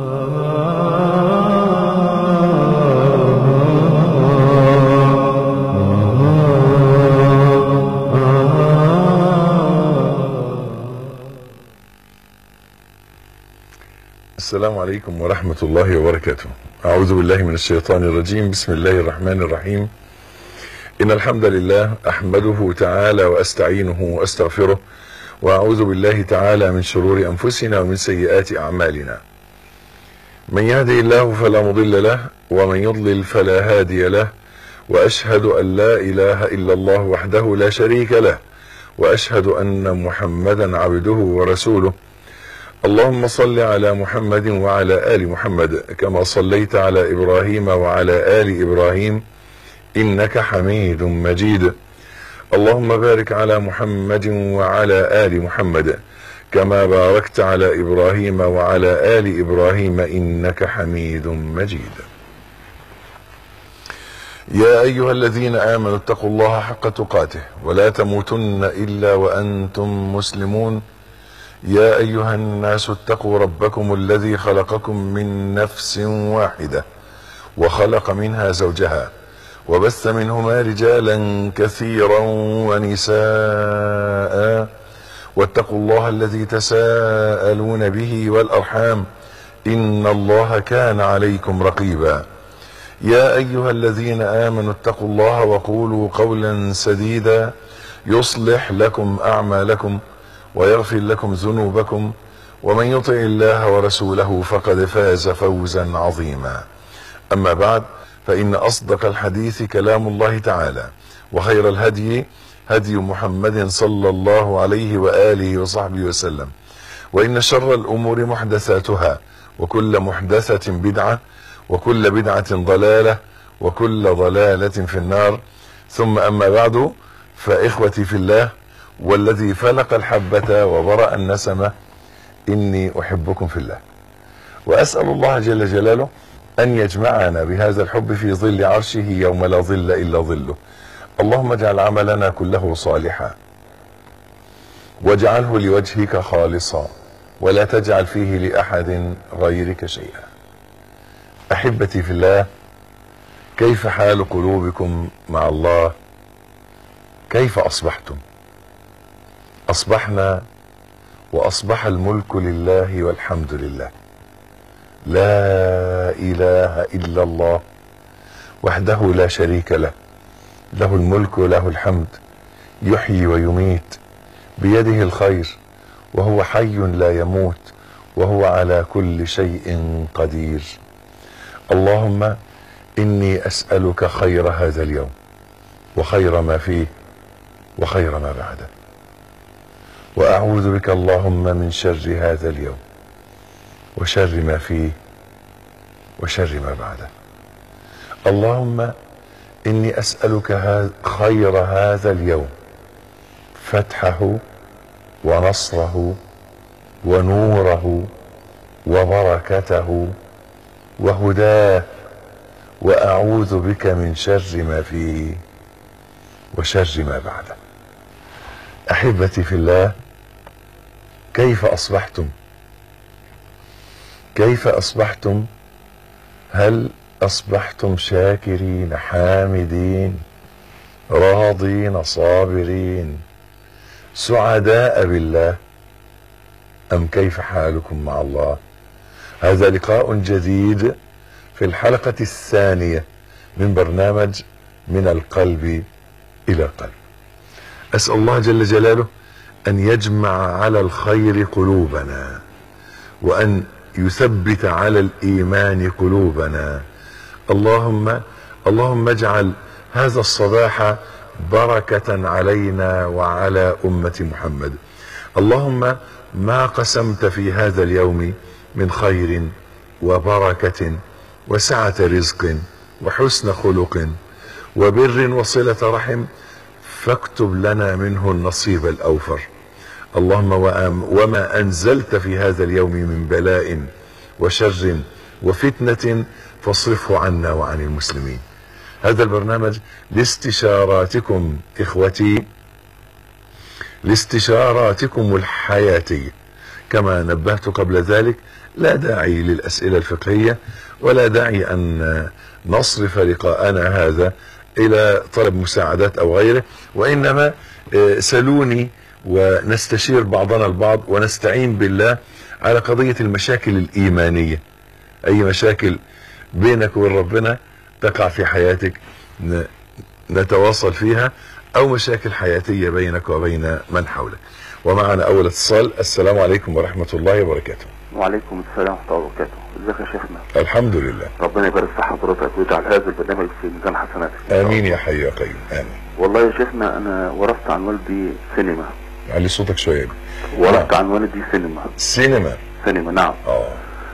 السلام عليكم ورحمة الله وبركاته أعوذ بالله من الشيطان الرجيم بسم الله الرحمن الرحيم إن الحمد لله أحمده تعالى وأستعينه وأستغفره وأعوذ بالله تعالى من شرور أنفسنا ومن سيئات أعمالنا من يهدي الله فلا مضل له ومن يضلل فلا هادي له وأشهد أن لا إله إلا الله وحده لا شريك له وأشهد أن محمدا عبده ورسوله اللهم صل على محمد وعلى ال محمد كما صليت على ابراهيم وعلى ال ابراهيم انك حميد مجيد اللهم بارك على محمد وعلى ال محمد كما باركت على ابراهيم وعلى ال ابراهيم انك حميد مجيد يا ايها الذين امنوا اتقوا الله حق تقاته ولا تموتن الا وانتم مسلمون يا ايها الناس اتقوا ربكم الذي خلقكم من نفس واحده وخلق منها زوجها وبث منهما رجالا كثيرا ونساء واتقوا الله الذي تساءلون به والارحام ان الله كان عليكم رقيبا يا ايها الذين امنوا اتقوا الله وقولوا قولا سديدا يصلح لكم اعمالكم ويغفر لكم ذنوبكم ومن يطع الله ورسوله فقد فاز فوزا عظيما اما بعد فان اصدق الحديث كلام الله تعالى وخير الهدي هدي محمد صلى الله عليه واله وصحبه وسلم وان شر الامور محدثاتها وكل محدثه بدعه وكل بدعه ضلاله وكل ضلاله في النار ثم اما بعد فاخوتي في الله والذي فلق الحبة وبرأ النسمة إني أحبكم في الله وأسأل الله جل جلاله أن يجمعنا بهذا الحب في ظل عرشه يوم لا ظل إلا ظله اللهم اجعل عملنا كله صالحا واجعله لوجهك خالصا ولا تجعل فيه لأحد غيرك شيئا أحبتي في الله كيف حال قلوبكم مع الله كيف أصبحتم اصبحنا واصبح الملك لله والحمد لله لا اله الا الله وحده لا شريك له له الملك وله الحمد يحيي ويميت بيده الخير وهو حي لا يموت وهو على كل شيء قدير اللهم اني اسالك خير هذا اليوم وخير ما فيه وخير ما بعده واعوذ بك اللهم من شر هذا اليوم وشر ما فيه وشر ما بعده اللهم اني اسالك خير هذا اليوم فتحه ونصره ونوره وبركته وهداه واعوذ بك من شر ما فيه وشر ما بعده احبتي في الله كيف اصبحتم كيف اصبحتم هل اصبحتم شاكرين حامدين راضين صابرين سعداء بالله ام كيف حالكم مع الله هذا لقاء جديد في الحلقه الثانيه من برنامج من القلب الى القلب اسال الله جل جلاله ان يجمع على الخير قلوبنا وان يثبت على الايمان قلوبنا اللهم اللهم اجعل هذا الصباح بركه علينا وعلى امه محمد اللهم ما قسمت في هذا اليوم من خير وبركه وسعه رزق وحسن خلق وبر وصله رحم فاكتب لنا منه النصيب الاوفر اللهم وما انزلت في هذا اليوم من بلاء وشر وفتنه فاصرفه عنا وعن المسلمين هذا البرنامج لاستشاراتكم اخوتي لاستشاراتكم الحياتيه كما نبهت قبل ذلك لا داعي للأسئلة الفقهية ولا داعي أن نصرف لقاءنا هذا إلى طلب مساعدات أو غيره وإنما آه، سلوني ونستشير بعضنا البعض ونستعين بالله على قضية المشاكل الإيمانية أي مشاكل بينك وبين ربنا تقع في حياتك ن- نتواصل فيها أو مشاكل حياتية بينك وبين من حولك ومعنا أول اتصال السلام عليكم ورحمة الله وبركاته وعليكم السلام ورحمة الله وبركاته ازيك يا شيخنا الحمد لله ربنا يبارك في حضرتك ويجعل هذا البرنامج في ميزان حسناتك آمين يا حي يا قيوم آمين والله يا شيخنا انا ورثت عن والدي سينما علي صوتك شوية ورثت عن والدي سينما سينما سينما نعم اه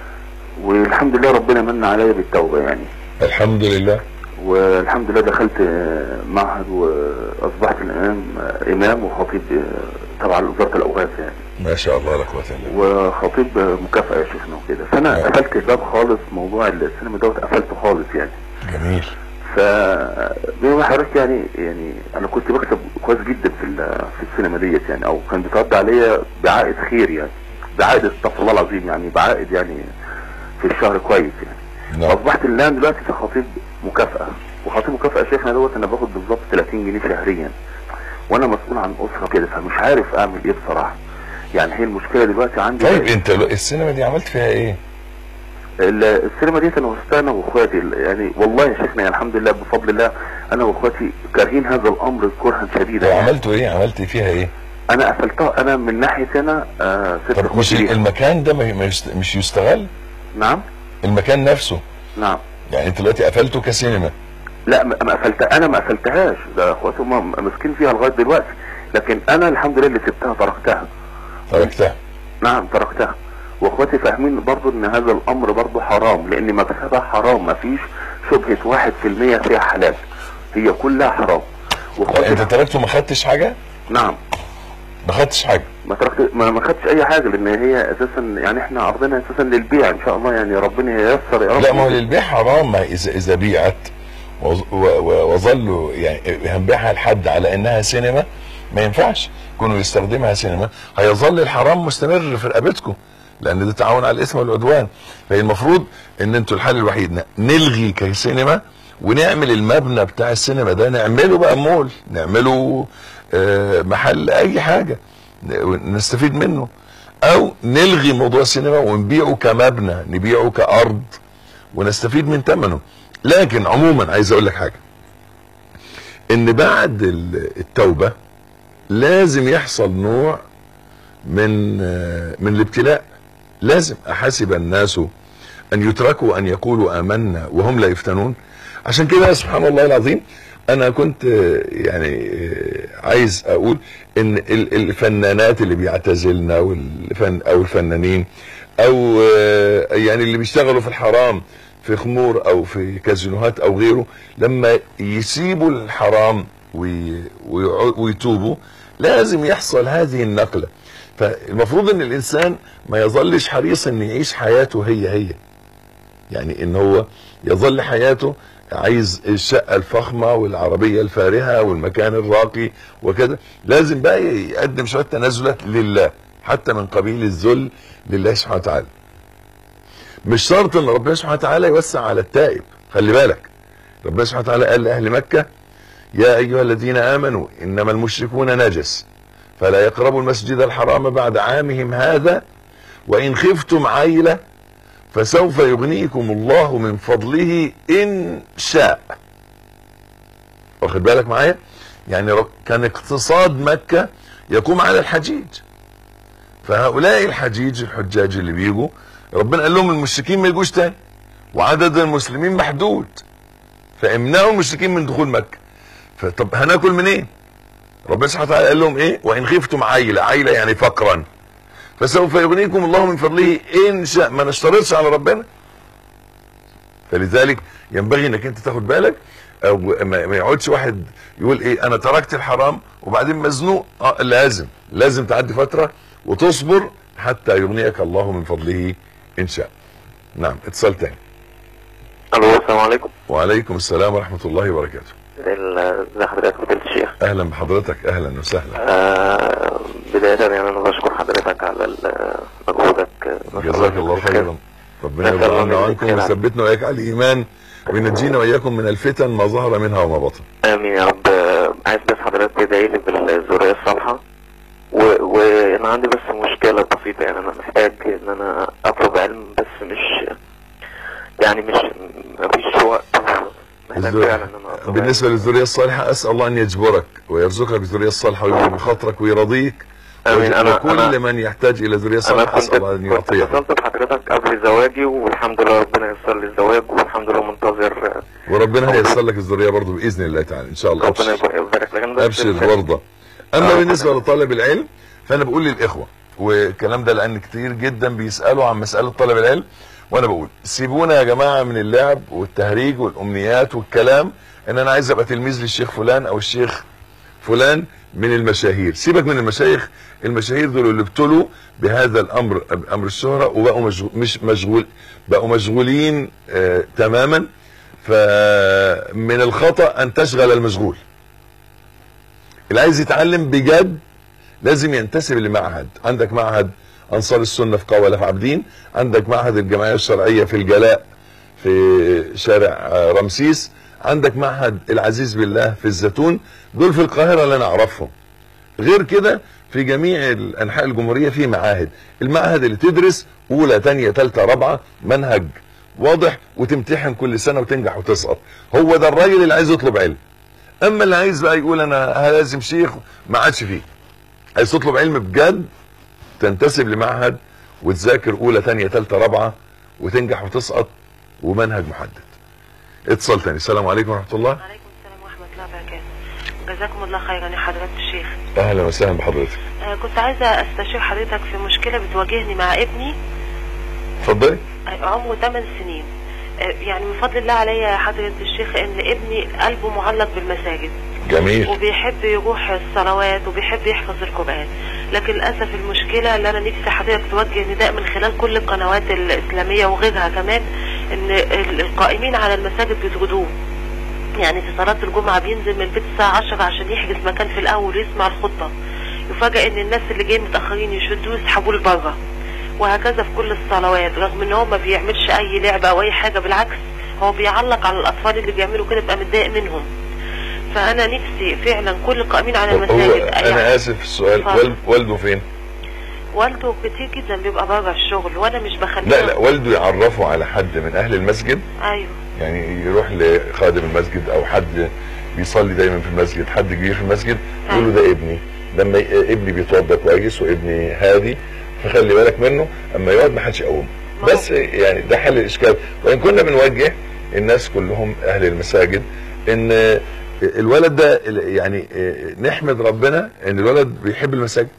والحمد لله ربنا من عليا بالتوبة يعني الحمد لله والحمد لله دخلت آه، معهد واصبحت الان آه، امام وخطيب آه، تبع وزارة الاوقاف يعني ما شاء الله لا قوة الا بالله وخطيب آه، مكافأة يا شيخنا وكده فانا نعم. قفلت الباب خالص موضوع السينما دوت قفلته خالص يعني جميل ف بما ما حضرتك يعني يعني انا كنت بكسب كويس جدا في ال- في السينما ديت يعني او كان بيترد عليا بعائد خير يعني بعائد استغفر الله العظيم يعني بعائد يعني في الشهر كويس يعني نعم اصبحت الان دلوقتي في خطيب مكافأة وخطيب مكافأة يا شيخنا دوت انا باخد بالظبط 30 جنيه شهريا وانا مسؤول عن اسرة كده فمش عارف اعمل ايه بصراحة يعني هي المشكلة دلوقتي عندي طيب انت لو- السينما دي عملت فيها ايه؟ ال- السينما دي انا وسطها انا واخواتي يعني والله يا شيخنا يعني الحمد لله بفضل الله انا واخواتي كارهين هذا الامر كرها شديدا يعني. وعملتوا ايه؟ عملت فيها ايه؟ انا قفلتها انا من ناحيه انا آه ست طب مش اخواتي ليها. المكان ده ما- ما يست- مش يستغل؟ نعم المكان نفسه نعم يعني انت دلوقتي قفلته كسينما لا ما ما قفلتها انا ما قفلتهاش ده اخواتي هم ماسكين فيها لغايه دلوقتي لكن انا الحمد لله اللي سبتها تركتها تركتها نعم تركتها واخواتي فاهمين برضو ان هذا الامر برضو حرام لان مكسبها حرام ما فيش شبهة واحد في المية فيها حلال هي كلها حرام انت واخواتي تركته ما خدتش حاجه؟ نعم ما خدتش حاجه ما تركت ما ما خدتش اي حاجه لان هي اساسا يعني احنا عرضنا اساسا للبيع ان شاء الله يعني ربنا ييسر يا رب لا ما هو للبيع حرام ما اذا اذا بيعت وظ- و- و- وظلوا يعني هنبيعها لحد على انها سينما ما ينفعش يكونوا يستخدمها سينما هيظل الحرام مستمر في رقبتكم لان ده تعاون على الاثم والعدوان فهي المفروض ان انتوا الحل الوحيد ن- نلغي كسينما ونعمل المبنى بتاع السينما ده نعمله بقى مول نعمله آه، محل اي حاجه ن- نستفيد منه او نلغي موضوع السينما ونبيعه كمبنى نبيعه كارض ونستفيد من ثمنه لكن عموما عايز اقول لك حاجه ان بعد ال- التوبه لازم يحصل نوع من آه، من الابتلاء لازم احسب الناس ان يتركوا ان يقولوا امنا وهم لا يفتنون عشان كده سبحان الله العظيم انا كنت آه، يعني آه، عايز اقول ان ال- الفنانات اللي بيعتزلنا والفن او الفنانين او آه، يعني اللي بيشتغلوا في الحرام في خمور او في كازينوهات او غيره لما يسيبوا الحرام وي- ويعو- ويتوبوا لازم يحصل هذه النقله فالمفروض ان الانسان ما يظلش حريص ان يعيش حياته هي هي يعني ان هو يظل حياته عايز الشقة الفخمة والعربية الفارهة والمكان الراقي وكذا لازم بقى يقدم شوية تنازلات لله حتى من قبيل الذل لله سبحانه وتعالى مش شرط ان ربنا سبحانه وتعالى يوسع على التائب خلي بالك ربنا سبحانه وتعالى قال لأهل مكة يا أيها الذين آمنوا إنما المشركون نجس فلا يقربوا المسجد الحرام بعد عامهم هذا وإن خفتم عيلة فسوف يغنيكم الله من فضله إن شاء واخد بالك معايا يعني رب- كان اقتصاد مكة يقوم على الحجيج فهؤلاء الحجيج الحجاج اللي بيجوا ربنا قال لهم المشركين ما يجوش تاني وعدد المسلمين محدود فامنعوا المشركين من دخول مكة فطب هناكل منين ربنا سبحانه وتعالى قال لهم ايه وان خفتم عيلة عيلة يعني فقرا فسوف يغنيكم الله من فضله ان شاء ما نشترطش على ربنا فلذلك ينبغي انك انت تاخد بالك او ما ما يقعدش واحد يقول ايه انا تركت الحرام وبعدين مزنوق اه لازم لازم تعدي فتره وتصبر حتى يغنيك الله من فضله ان شاء نعم اتصال تاني الو السلام عليكم وعليكم السلام ورحمه الله وبركاته ال- ازي حضرتك فضيلة الشيخ اهلا بحضرتك اهلا وسهلا آه بداية يعني انا بشكر حضرتك على ال- مجهودك جزاك الله خيرا ربنا نسأل يرضى الله عنا منك وعنكم خيرا. ويثبتنا واياك على الايمان وينجينا واياكم من الفتن ما ظهر منها وما بطن امين يا رب آه، عايز بس حضرتك تدعي لي بالذرية الصالحة و- وانا عندي بس مشكلة بسيطة يعني انا محتاج ان انا اطلب علم بس مش يعني مش مفيش وقت محتاج الذر- فعلا ان انا اطلب بالنسبة للذرية الصالحة أسأل الله أن يجبرك ويرزقك بالذرية الصالحة ويجبر بخاطرك ويرضيك آمين. أنا- وكل أنا- من يحتاج إلى ذرية انا صالحة كنت أسأل الله أن كنت يعطيه اتصلت بحضرتك قبل زواجي والحمد لله ربنا ييسر لي الزواج والحمد لله منتظر آه، وربنا هيسر لك الذرية برضه بإذن الله تعالى إن شاء الله ربنا أبشر يبارك لك أنا بس أبشر وارضى أما آه. بالنسبة لطالب العلم فأنا بقول للإخوة والكلام ده لأن كتير جدا بيسألوا عن مسألة طلب العلم وأنا بقول سيبونا يا جماعة من اللعب والتهريج والأمنيات والكلام إن أنا عايز أبقى تلميذ للشيخ فلان أو الشيخ فلان من المشاهير سيبك من المشايخ المشاهير دول اللي ابتلوا بهذا الامر امر الشهرة وبقوا مشغول مش مشغول بقوا مشغولين آه تماما فمن الخطأ ان تشغل المشغول اللي عايز يتعلم بجد لازم ينتسب لمعهد عندك معهد انصار السنة في قولة في عابدين عندك معهد الجمعية الشرعية في الجلاء في شارع آه، رمسيس عندك معهد العزيز بالله في الزيتون دول في القاهرة اللي انا اعرفهم غير كده في جميع انحاء الجمهورية في معاهد المعهد اللي تدرس اولى تانية تالتة رابعة منهج واضح وتمتحن كل سنة وتنجح وتسقط هو ده الراجل اللي عايز يطلب علم اما اللي عايز بقى يقول انا لازم شيخ ما عادش فيه عايز تطلب علم بجد تنتسب لمعهد وتذاكر اولى تانية تالتة رابعة وتنجح وتسقط ومنهج محدد اتصال تاني السلام عليكم ورحمة الله عليكم السلام ورحمة الله وبركاته جزاكم الله خيرا يا حضرة الشيخ اهلا وسهلا بحضرتك آه كنت عايزة استشير حضرتك في مشكلة بتواجهني مع ابني اتفضلي آه عمره 8 سنين آه يعني من فضل الله عليا يا حضرة الشيخ ان ابني قلبه معلق بالمساجد جميل وبيحب يروح الصلوات وبيحب يحفظ القرآن لكن للأسف المشكلة اللي أنا نفسي حضرتك توجه نداء من خلال كل القنوات الإسلامية وغيرها كمان إن القائمين على المساجد بيطردوه يعني في صلاة الجمعة بينزل من البيت الساعة 10 عشان يحجز مكان في الأول ويسمع الخطبة يفاجئ إن الناس اللي جايين متأخرين يشدوه يسحبوه لبره وهكذا في كل الصلوات رغم إن هو ما بيعملش أي لعبة أو أي حاجة بالعكس هو بيعلق على الأطفال اللي بيعملوا كده بقى متضايق منهم فانا نفسي فعلا كل القائمين على هو المساجد انا اسف السؤال اتفضل. والد والده فين والده كتير جدا بيبقى بره الشغل وانا مش بخليه لا لا والده يعرفه على حد من اهل المسجد ايوه يعني يروح لخادم المسجد او حد بيصلي دايما في المسجد حد كبير في المسجد يقول له ده ابني لما ي- ابني بيتوضى كويس وابني هادي فخلي بالك منه اما يقعد ما حدش يقوم ما هو- بس يعني ده حل الاشكال وان كنا بنوجه الناس كلهم اهل المساجد ان الولد ده يعني نحمد ربنا ان الولد بيحب المساجد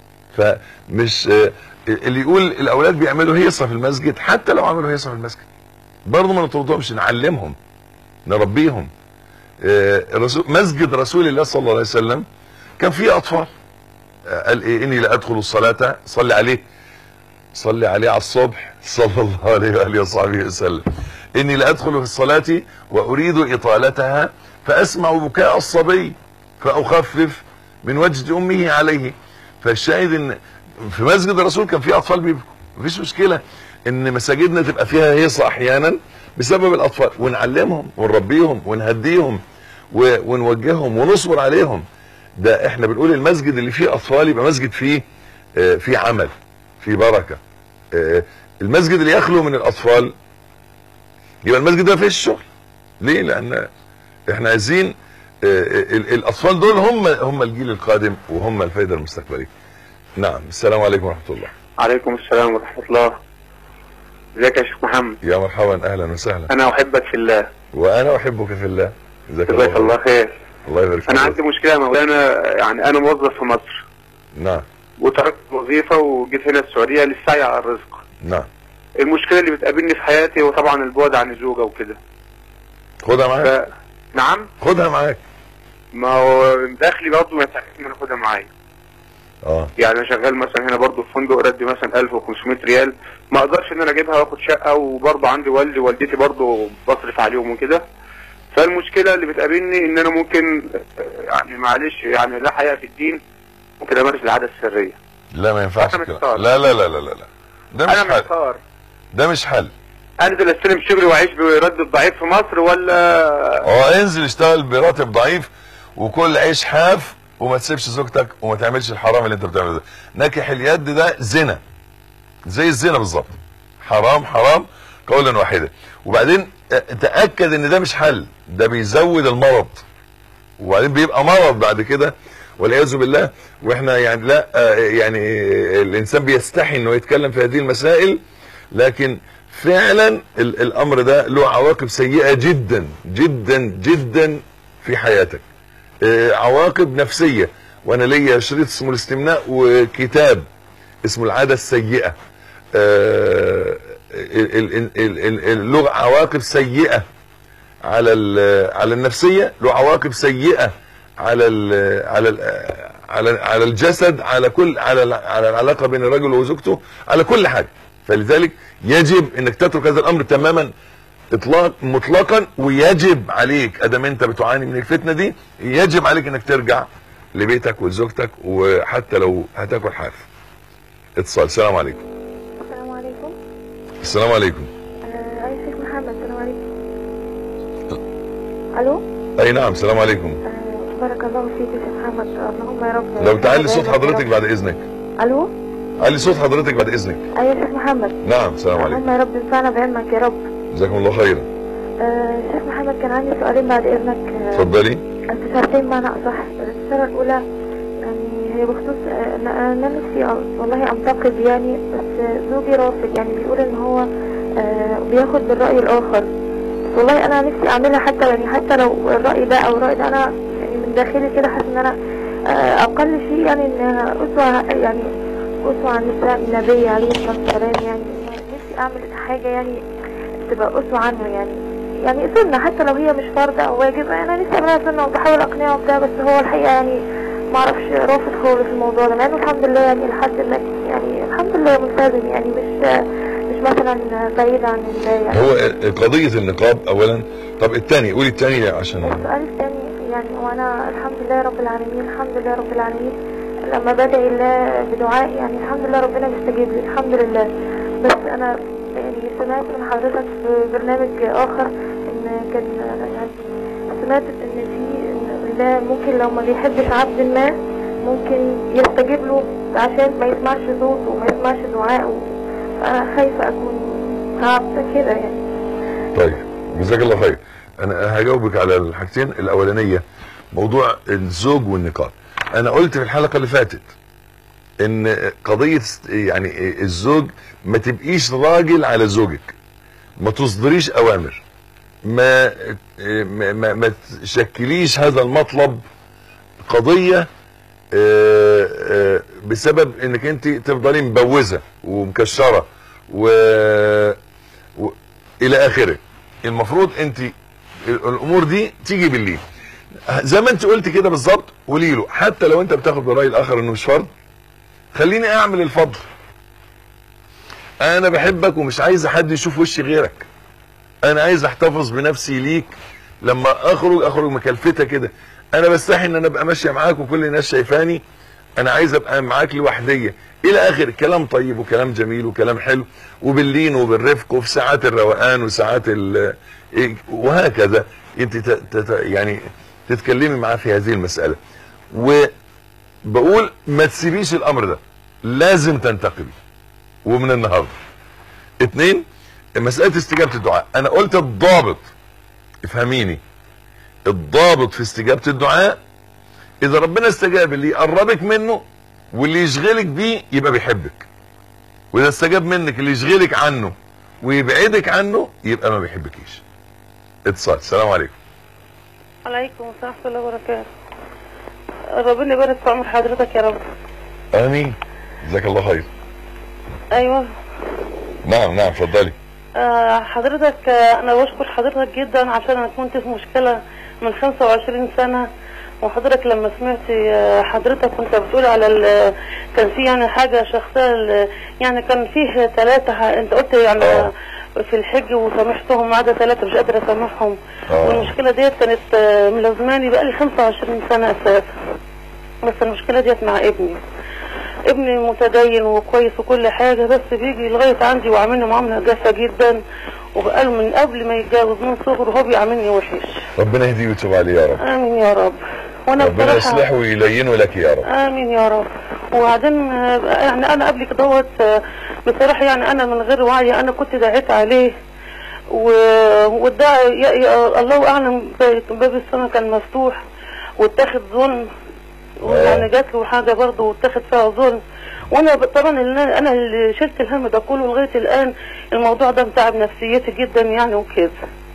فمش اللي يقول الاولاد بيعملوا هيصه في المسجد حتى لو عملوا هيصه في المسجد برضه ما نطردهمش نعلمهم نربيهم آه، الرسول مسجد رسول الله صلى الله عليه وسلم كان فيه اطفال آه، قال ايه اني لا ادخل الصلاه صلي عليه صلي عليه على الصبح صلى الله عليه واله وصحبه وسلم اني لا ادخل في الصلاه واريد اطالتها فاسمع بكاء الصبي فاخفف من وجد امه عليه فالشاهد ان في مسجد الرسول كان في اطفال بيبكوا مفيش مشكله ان مساجدنا تبقى فيها هيصه احيانا بسبب الاطفال ونعلمهم ونربيهم ونهديهم و- ونوجههم ونصبر عليهم ده احنا بنقول المسجد اللي فيه اطفال يبقى مسجد فيه آه، فيه عمل فيه بركه آه، المسجد اللي يخلو من الاطفال يبقى المسجد ده ما فيش شغل ليه لان احنا عايزين آه، ال- الاطفال دول هم هم الجيل القادم وهم الفائده المستقبليه نعم السلام عليكم ورحمه الله عليكم السلام ورحمة الله ازيك يا شيخ محمد يا مرحبا اهلا وسهلا انا احبك في الله وانا احبك في الله جزاك جزاك خير. الله خير الله يبارك فيك انا عندي مشكلة يا مولانا يعني انا موظف في مصر نعم وتركت الوظيفة وجيت هنا السعودية للسعي على الرزق نعم المشكلة اللي بتقابلني في حياتي هو طبعا البعد عن الزوجة وكده خدها معاك ف... نعم خدها معاك ما هو دخلي برضه ما يساعدني ان انا اخدها معايا اه يعني انا شغال مثلا هنا برضه في فندق ردي مثلا 1500 ريال ما اقدرش ان انا اجيبها واخد شقه وبرضه عندي والدي ووالدتي برضه بصرف عليهم وكده فالمشكله اللي بتقابلني ان انا ممكن آه، يعني معلش يعني لا حياء في الدين ممكن امارس العاده السريه لا ما ينفعش أنا كده محتار. لا لا لا لا لا لا ده مش انا حل محتار ده مش حل انزل استلم شغلي واعيش برد الضعيف في مصر ولا اه انزل اشتغل براتب ضعيف وكل عيش حاف وما تسيبش زوجتك وما تعملش الحرام اللي انت بتعمله ده ناكح اليد ده زنا زي الزنا بالظبط حرام حرام قولا واحدا وبعدين اه، تاكد ان ده مش حل ده بيزود المرض وبعدين بيبقى مرض بعد كده والعياذ بالله واحنا يعني لا اه، يعني اه، الانسان بيستحي انه يتكلم في هذه المسائل لكن فعلا ال- الامر ده له عواقب سيئه جدا جدا جدا في حياتك آه، عواقب نفسيه وانا ليا شريط اسمه الاستمناء وكتاب اسمه العاده السيئه آه، ال- ال- ال- ال- ال- له عواقب سيئه على ال- على النفسيه له عواقب سيئه على ال على ال على على الجسد على كل على ال- على العلاقه بين الرجل وزوجته على كل حاجه فلذلك يجب انك تترك هذا الامر تماما اطلاق مطلقا ويجب عليك ادام انت بتعاني من الفتنه دي يجب عليك انك ترجع لبيتك ولزوجتك وحتى لو هتاكل حاف اتصال السلام عليكم السلام عليكم السلام عليكم آه، أي شيخ محمد السلام عليكم ألو اي نعم السلام عليكم آه، بارك الله فيك يا شيخ محمد اللهم يا رب لو تعلي صوت يا رب. حضرتك بعد اذنك ألو علي صوت حضرتك بعد اذنك أي شيخ محمد نعم السلام عليكم اللهم يا رب انفعنا بعلمك يا رب جزاكم الله خيرا آه، شيخ محمد كان عندي سؤالين بعد إذنك آه، اتفضلي استفسارتين معنى أصح الرسالة الأولى يعني هي بخصوص آه، أن أنا نفسي أ- والله أنتقد يعني بس آه، زوجي رافض يعني بيقول إن هو آه، بياخد بالرأي الآخر بس والله أنا نفسي أعملها حتى يعني حتى لو الرأي ده أو الرأي ده أنا يعني من داخلي كده حاسة إن أنا آه، أقل شيء يعني إنها أسوة يعني أسوة عن النساء النبي عليه الصلاة والسلام يعني نفسي أعمل حاجة يعني تبقى أسوة عنه يعني يعني سنة حتى لو هي مش فرض أو واجب أنا نفسي أعملها سنة وبحاول أقنعه بده بس هو الحقيقة يعني معرفش رافض خالص الموضوع ده مع إنه الحمد لله يعني لحد ما يعني الحمد لله ملتزم يعني مش مش مثلا بعيد عن الله يعني هو قضية النقاب اولا طب الثاني قولي الثاني عشان السؤال الثاني يعني وانا الحمد لله رب العالمين الحمد لله رب العالمين لما بدعي الله بدعاء يعني الحمد لله ربنا بيستجيب لي الحمد لله بس انا يعني سمعت من حضرتك في برنامج اخر ان كان يعني سمعت ان في ان الله ممكن لو ما بيحبش عبد ما ممكن يستجيب له عشان ما يسمعش صوته وما يسمعش دعائه فانا خايفه اكون عبد كده يعني طيب جزاك الله خير انا هجاوبك على الحاجتين الاولانيه موضوع الزوج والنقاب انا قلت في الحلقه اللي فاتت ان قضيه يعني الزوج ما تبقيش راجل على زوجك ما تصدريش اوامر ما ما, ما, ما تشكليش هذا المطلب قضيه آه، آه، بسبب انك انت تفضلي مبوزه ومكشره و... و... الى اخره المفروض انت الامور دي تيجي بالليل زي ما انت قلت كده بالظبط قولي له حتى لو انت بتاخد براي الاخر انه مش فرض خليني اعمل الفضل انا بحبك ومش عايز حد يشوف وشي غيرك انا عايز احتفظ بنفسي ليك لما اخرج اخرج مكلفتة كده انا بستحي ان انا ابقى ماشيه معاك وكل الناس شايفاني انا عايز ابقى معاك لوحديه الى اخر كلام طيب وكلام جميل وكلام حلو وباللين وبالرفق وفي ساعات الروقان وساعات ال إيه، وهكذا انت ت- ت- يعني تتكلمي معاه في هذه المساله وبقول ما تسيبيش الامر ده لازم تنتقبي ومن النهارده اتنين مساله استجابه الدعاء انا قلت الضابط افهميني الضابط في استجابه الدعاء اذا ربنا استجاب اللي يقربك منه واللي يشغلك بيه يبقى بيحبك واذا استجاب منك اللي يشغلك عنه ويبعدك عنه يبقى ما بيحبكيش اتصال السلام عليكم عليكم السلام ورحمة الله وبركاته ربنا يبارك في عمر حضرتك يا رب امين جزاك الله خير ايوه نعم نعم اتفضلي آه حضرتك آه انا بشكر حضرتك جدا عشان انا كنت في مشكلة من 25 سنة وحضرتك لما سمعت آه، حضرتك كنت بتقول على ال- كان في يعني حاجة شخصية ال- يعني كان فيه ثلاثة انت قلت يعني آه. في الحج وسامحتهم ما عدا ثلاثة مش قادرة اسامحهم آه. والمشكلة ديت كانت آه، ملازماني بقالي 25 سنة اساسا بس المشكلة ديت مع ابني ابني متدين وكويس وكل حاجة بس بيجي لغاية عندي وعاملني معاملة جافة جدا وقال من قبل ما يتجوز من صغره هو بيعاملني وحش ربنا يهديه ويتوب عليه يا رب امين يا رب وانا ربنا بصراحة يصلحه ويلينه لك يا رب امين يا رب وبعدين آه، يعني انا قبل كده دوت آه، بصراحه يعني انا من غير وعي انا كنت دعيت عليه و... والدعاء يا... يا... الله اعلم باب السماء كان مفتوح واتاخد ظلم ويعني جات له حاجه برضه واتاخد فيها ظلم وانا ب- طبعا اللي انا أنا اللي شلت الهم ده كله لغايه الان الموضوع ده متعب نفسيتي جدا يعني وكده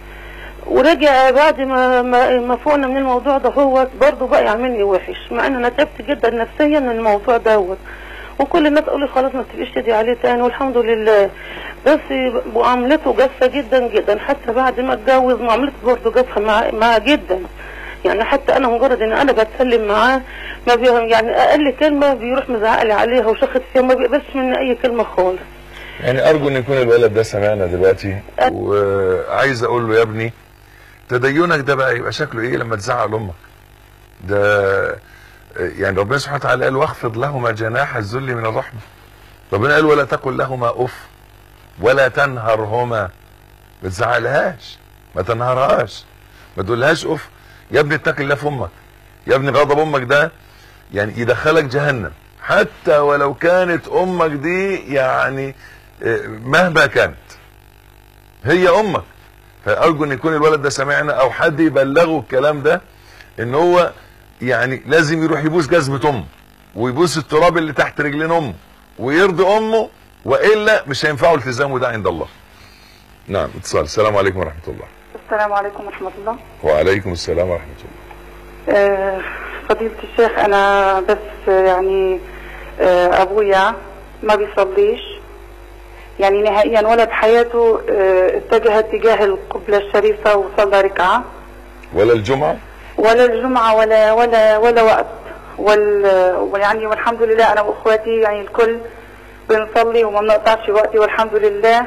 ورجع بعد ما ما, ما فوقنا من الموضوع ده هو برضه بقى يعملني وحش مع ان انا تعبت جدا نفسيا من الموضوع دوت وكل الناس تقول لي خلاص ما تبقيش تدي عليه تاني والحمد لله بس معاملته جافه جدا جدا حتى بعد ما اتجوز معاملته برضه جافه معاه معاه جدا يعني حتى انا مجرد ان انا بتكلم معاه ما بي يعني اقل كلمه بيروح مزعق لي عليها وشخط فيها ما بيقبلش مني اي كلمه خالص يعني ارجو ان يكون الولد ده سمعنا دلوقتي وعايز اقول له يا ابني تدينك ده بقى يبقى شكله ايه لما تزعق لامك ده يعني ربنا سبحانه وتعالى قال واخفض لهما جناح الذل من الرحمه ربنا قال ولا تقل لهما اف ولا تنهرهما ما تزعلهاش ما تنهرهاش ما تقولهاش اف يا ابني اتق الله في امك يا ابني غضب امك ده يعني يدخلك جهنم حتى ولو كانت امك دي يعني آه، مهما كانت هي امك فارجو ان يكون الولد ده سمعنا او حد يبلغه الكلام ده ان هو يعني لازم يروح يبوس جزمة امه ويبوس التراب اللي تحت رجلين امه ويرضي امه والا مش هينفعه التزامه ده عند الله نعم اتصال السلام عليكم ورحمة الله السلام عليكم ورحمة الله وعليكم السلام ورحمة الله آه، فضيلة الشيخ أنا بس آه، يعني آه، أبويا ما بيصليش يعني نهائيا ولا بحياته آه، اتجه اتجاه القبلة الشريفة وصلى ركعة ولا الجمعة ولا الجمعة ولا ولا ولا وقت وال ويعني والحمد لله أنا وأخواتي يعني الكل بنصلي وما بنقطعش وقتي والحمد لله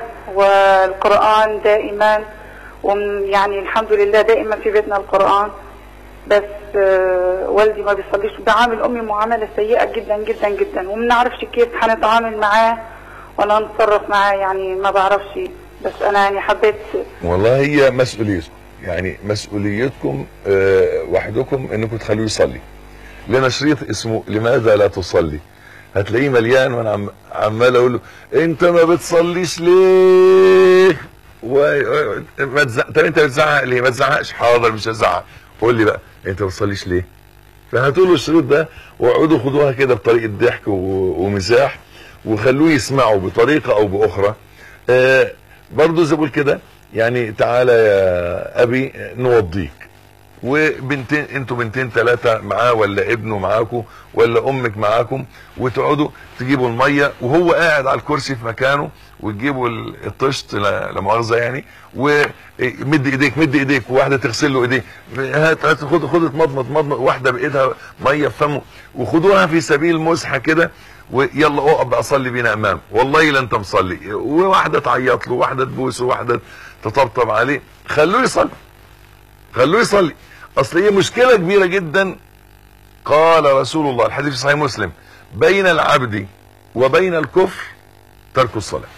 والقرآن دائما وم- يعني الحمد لله دائما في بيتنا القرآن بس آه، والدي ما بيصليش بعامل أمي معاملة سيئة جدا جدا جدا وما بنعرفش كيف حنتعامل معاه ولا نتصرف معاه يعني ما بعرفش بس أنا يعني حبيت والله هي مسؤوليتكم يعني مسؤوليتكم آه، وحدكم انكم تخلوه يصلي لنا شريط اسمه لماذا لا تصلي هتلاقيه مليان وانا عم عمال اقول له انت ما بتصليش ليه و... ما تزع... طب انت بتزعق ليه ما تزعقش حاضر مش هزعق قول لي بقى انت ما بتصليش ليه فهاتوا له الشريط ده واقعدوا خدوها كده بطريقه ضحك و... ومزاح وخلوه يسمعوا بطريقه او باخرى آه برضه زي ما بقول كده يعني تعالى يا ابي نوضيك وبنتين انتوا بنتين ثلاثه معاه ولا ابنه معاكم ولا امك معاكم وتقعدوا تجيبوا الميه وهو قاعد على الكرسي في مكانه وتجيبوا ال- الطشت لا لا مؤاخذه يعني ومد ايديك مد ايديك وواحده تغسل له ايديه هات هات خد خد اتمضمض مضمض واحده بايدها ميه في فمه وخدوها في سبيل مسحه كده ويلا اقف بقى صلي بينا امام والله لا انت مصلي وواحده تعيط له واحده تبوسه واحده تطبطب عليه خلوه يصلي خلوه يصلي اصل هي مشكله كبيره جدا قال رسول الله الحديث في صحيح مسلم بين العبد وبين الكفر ترك الصلاه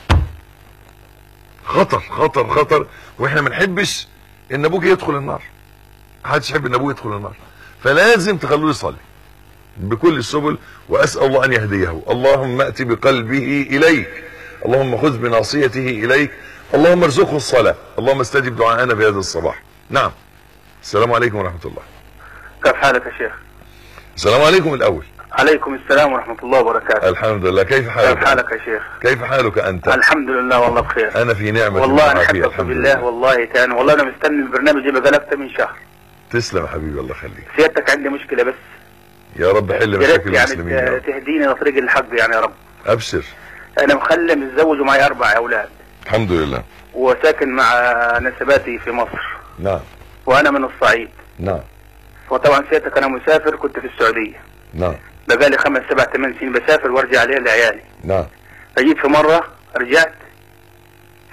خطر خطر خطر واحنا ما نحبش ان ابوك يدخل النار محدش يحب ان ابوه يدخل النار فلازم تخلوه يصلي بكل السبل واسال الله ان يهديه اللهم ات بقلبه اليك اللهم خذ بناصيته اليك اللهم ارزقه الصلاه اللهم استجب دعاءنا في هذا الصباح نعم السلام عليكم ورحمه الله كيف حالك يا شيخ؟ السلام عليكم الاول عليكم السلام ورحمة الله وبركاته الحمد لله كيف كيف حالك حالك يا شيخ؟ كيف حالك انت الحمد لله والله بخير انا في نعمه والله انا وعافية، احبك بالله والله تاني والله انا مستني البرنامج يبقى بقالي اكتر من شهر تسلم يا حبيبي الله يخليك سيادتك عندي مشكلة بس يا رب حل يا ريت مشاكل يعني المسلمين يا رب. تهديني لطريق الحق يعني يا رب ابشر انا مخلي متزوج ومعي اربع اولاد الحمد لله وساكن مع نسباتي في مصر نعم وانا من الصعيد نعم وطبعا سيادتك انا مسافر كنت في السعودية نعم بقالي خمس سبع ثمان سنين بسافر وارجع عليها لعيالي نعم فجيت في مرة رجعت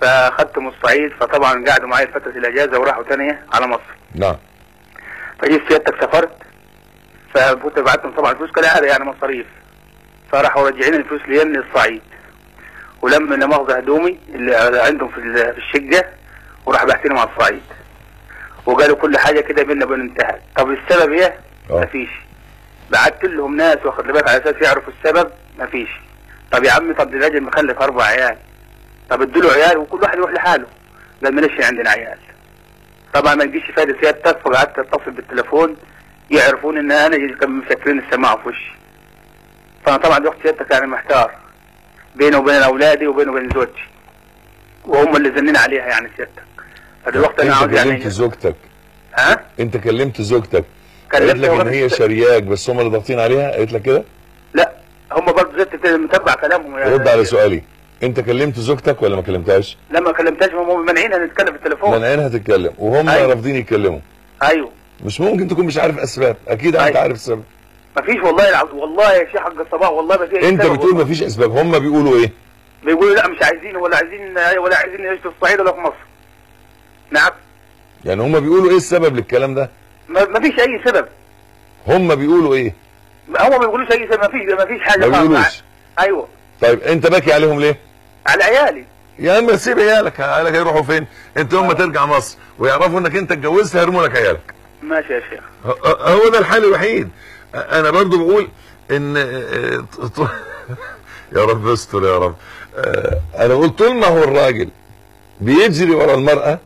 فاخدت من الصعيد فطبعا قعدوا معايا فتره الاجازه وراحوا تانية على مصر نعم فجيت سيادتك سافرت فكنت بعت لهم طبعا فلوس كالعاده يعني مصاريف فراحوا راجعين الفلوس لي من الصعيد ولما لا مؤاخذه هدومي اللي عندهم في ال- في الشقه وراح بعت لهم على الصعيد وقالوا كل حاجه كده بينا وبين انتهت طب السبب ايه؟ اه. مفيش بعت لهم ناس واخد بالك على اساس يعرفوا السبب مفيش طب يا عم طب ده راجل مخلف اربع عيال طب ادوا له عيال وكل واحد يروح لحاله قال ماليش عندنا عيال طبعا ما تجيش فايده سيادتك فقعدت اتصل بالتليفون يعرفون ان انا كانوا مسكرين السماعه في وشي فانا طبعا رحت سيادتك يعني محتار بيني وبين اولادي وبيني وبين زوجتي وهم اللي زنين عليها يعني سيادتك فدلوقتي انا انت عاوز يعني كلمت زوجتك ها انت كلمت زوجتك كلمت قالت لك ان وغير- هي شرياك بس هم اللي ضاغطين عليها قالت لك كده لا هم برضه زدت متبع كلامهم يعني رد على سؤالي انت كلمت زوجتك ولا ما كلمتهاش لما كلمتهاش هم مانعينها نتكلم في التليفون منعينها تتكلم وهم أيوة. رافضين يتكلموا ايوه مش ممكن تكون مش عارف اسباب اكيد انت أيوة. عارف السبب مفيش والله العظيم والله يا شيخ حق الصباح والله ما في انت سبب بتقول والله. مفيش اسباب هم بيقولوا ايه بيقولوا لا مش عايزين ولا عايزين ولا عايزين نعيش في الصعيد ولا في مصر نعم يعني هم بيقولوا ايه السبب للكلام ده ما ما فيش اي سبب هم بيقولوا ايه هم ما بيقولوش اي سبب ما فيش ما فيش حاجه ما خالص. بيقولوش. ايوه طيب انت باكي عليهم ليه على عيالي يا عم سيب عيالك عيالك هيروحوا فين انت هم ترجع مصر ويعرفوا انك انت اتجوزت هيرموا لك عيالك ماشي يا شيخ ه- هو ده الحل الوحيد انا برضو بقول ان اه، ط- يا رب استر يا رب اه، انا بقول طول ما هو الراجل بيجري ورا المرأة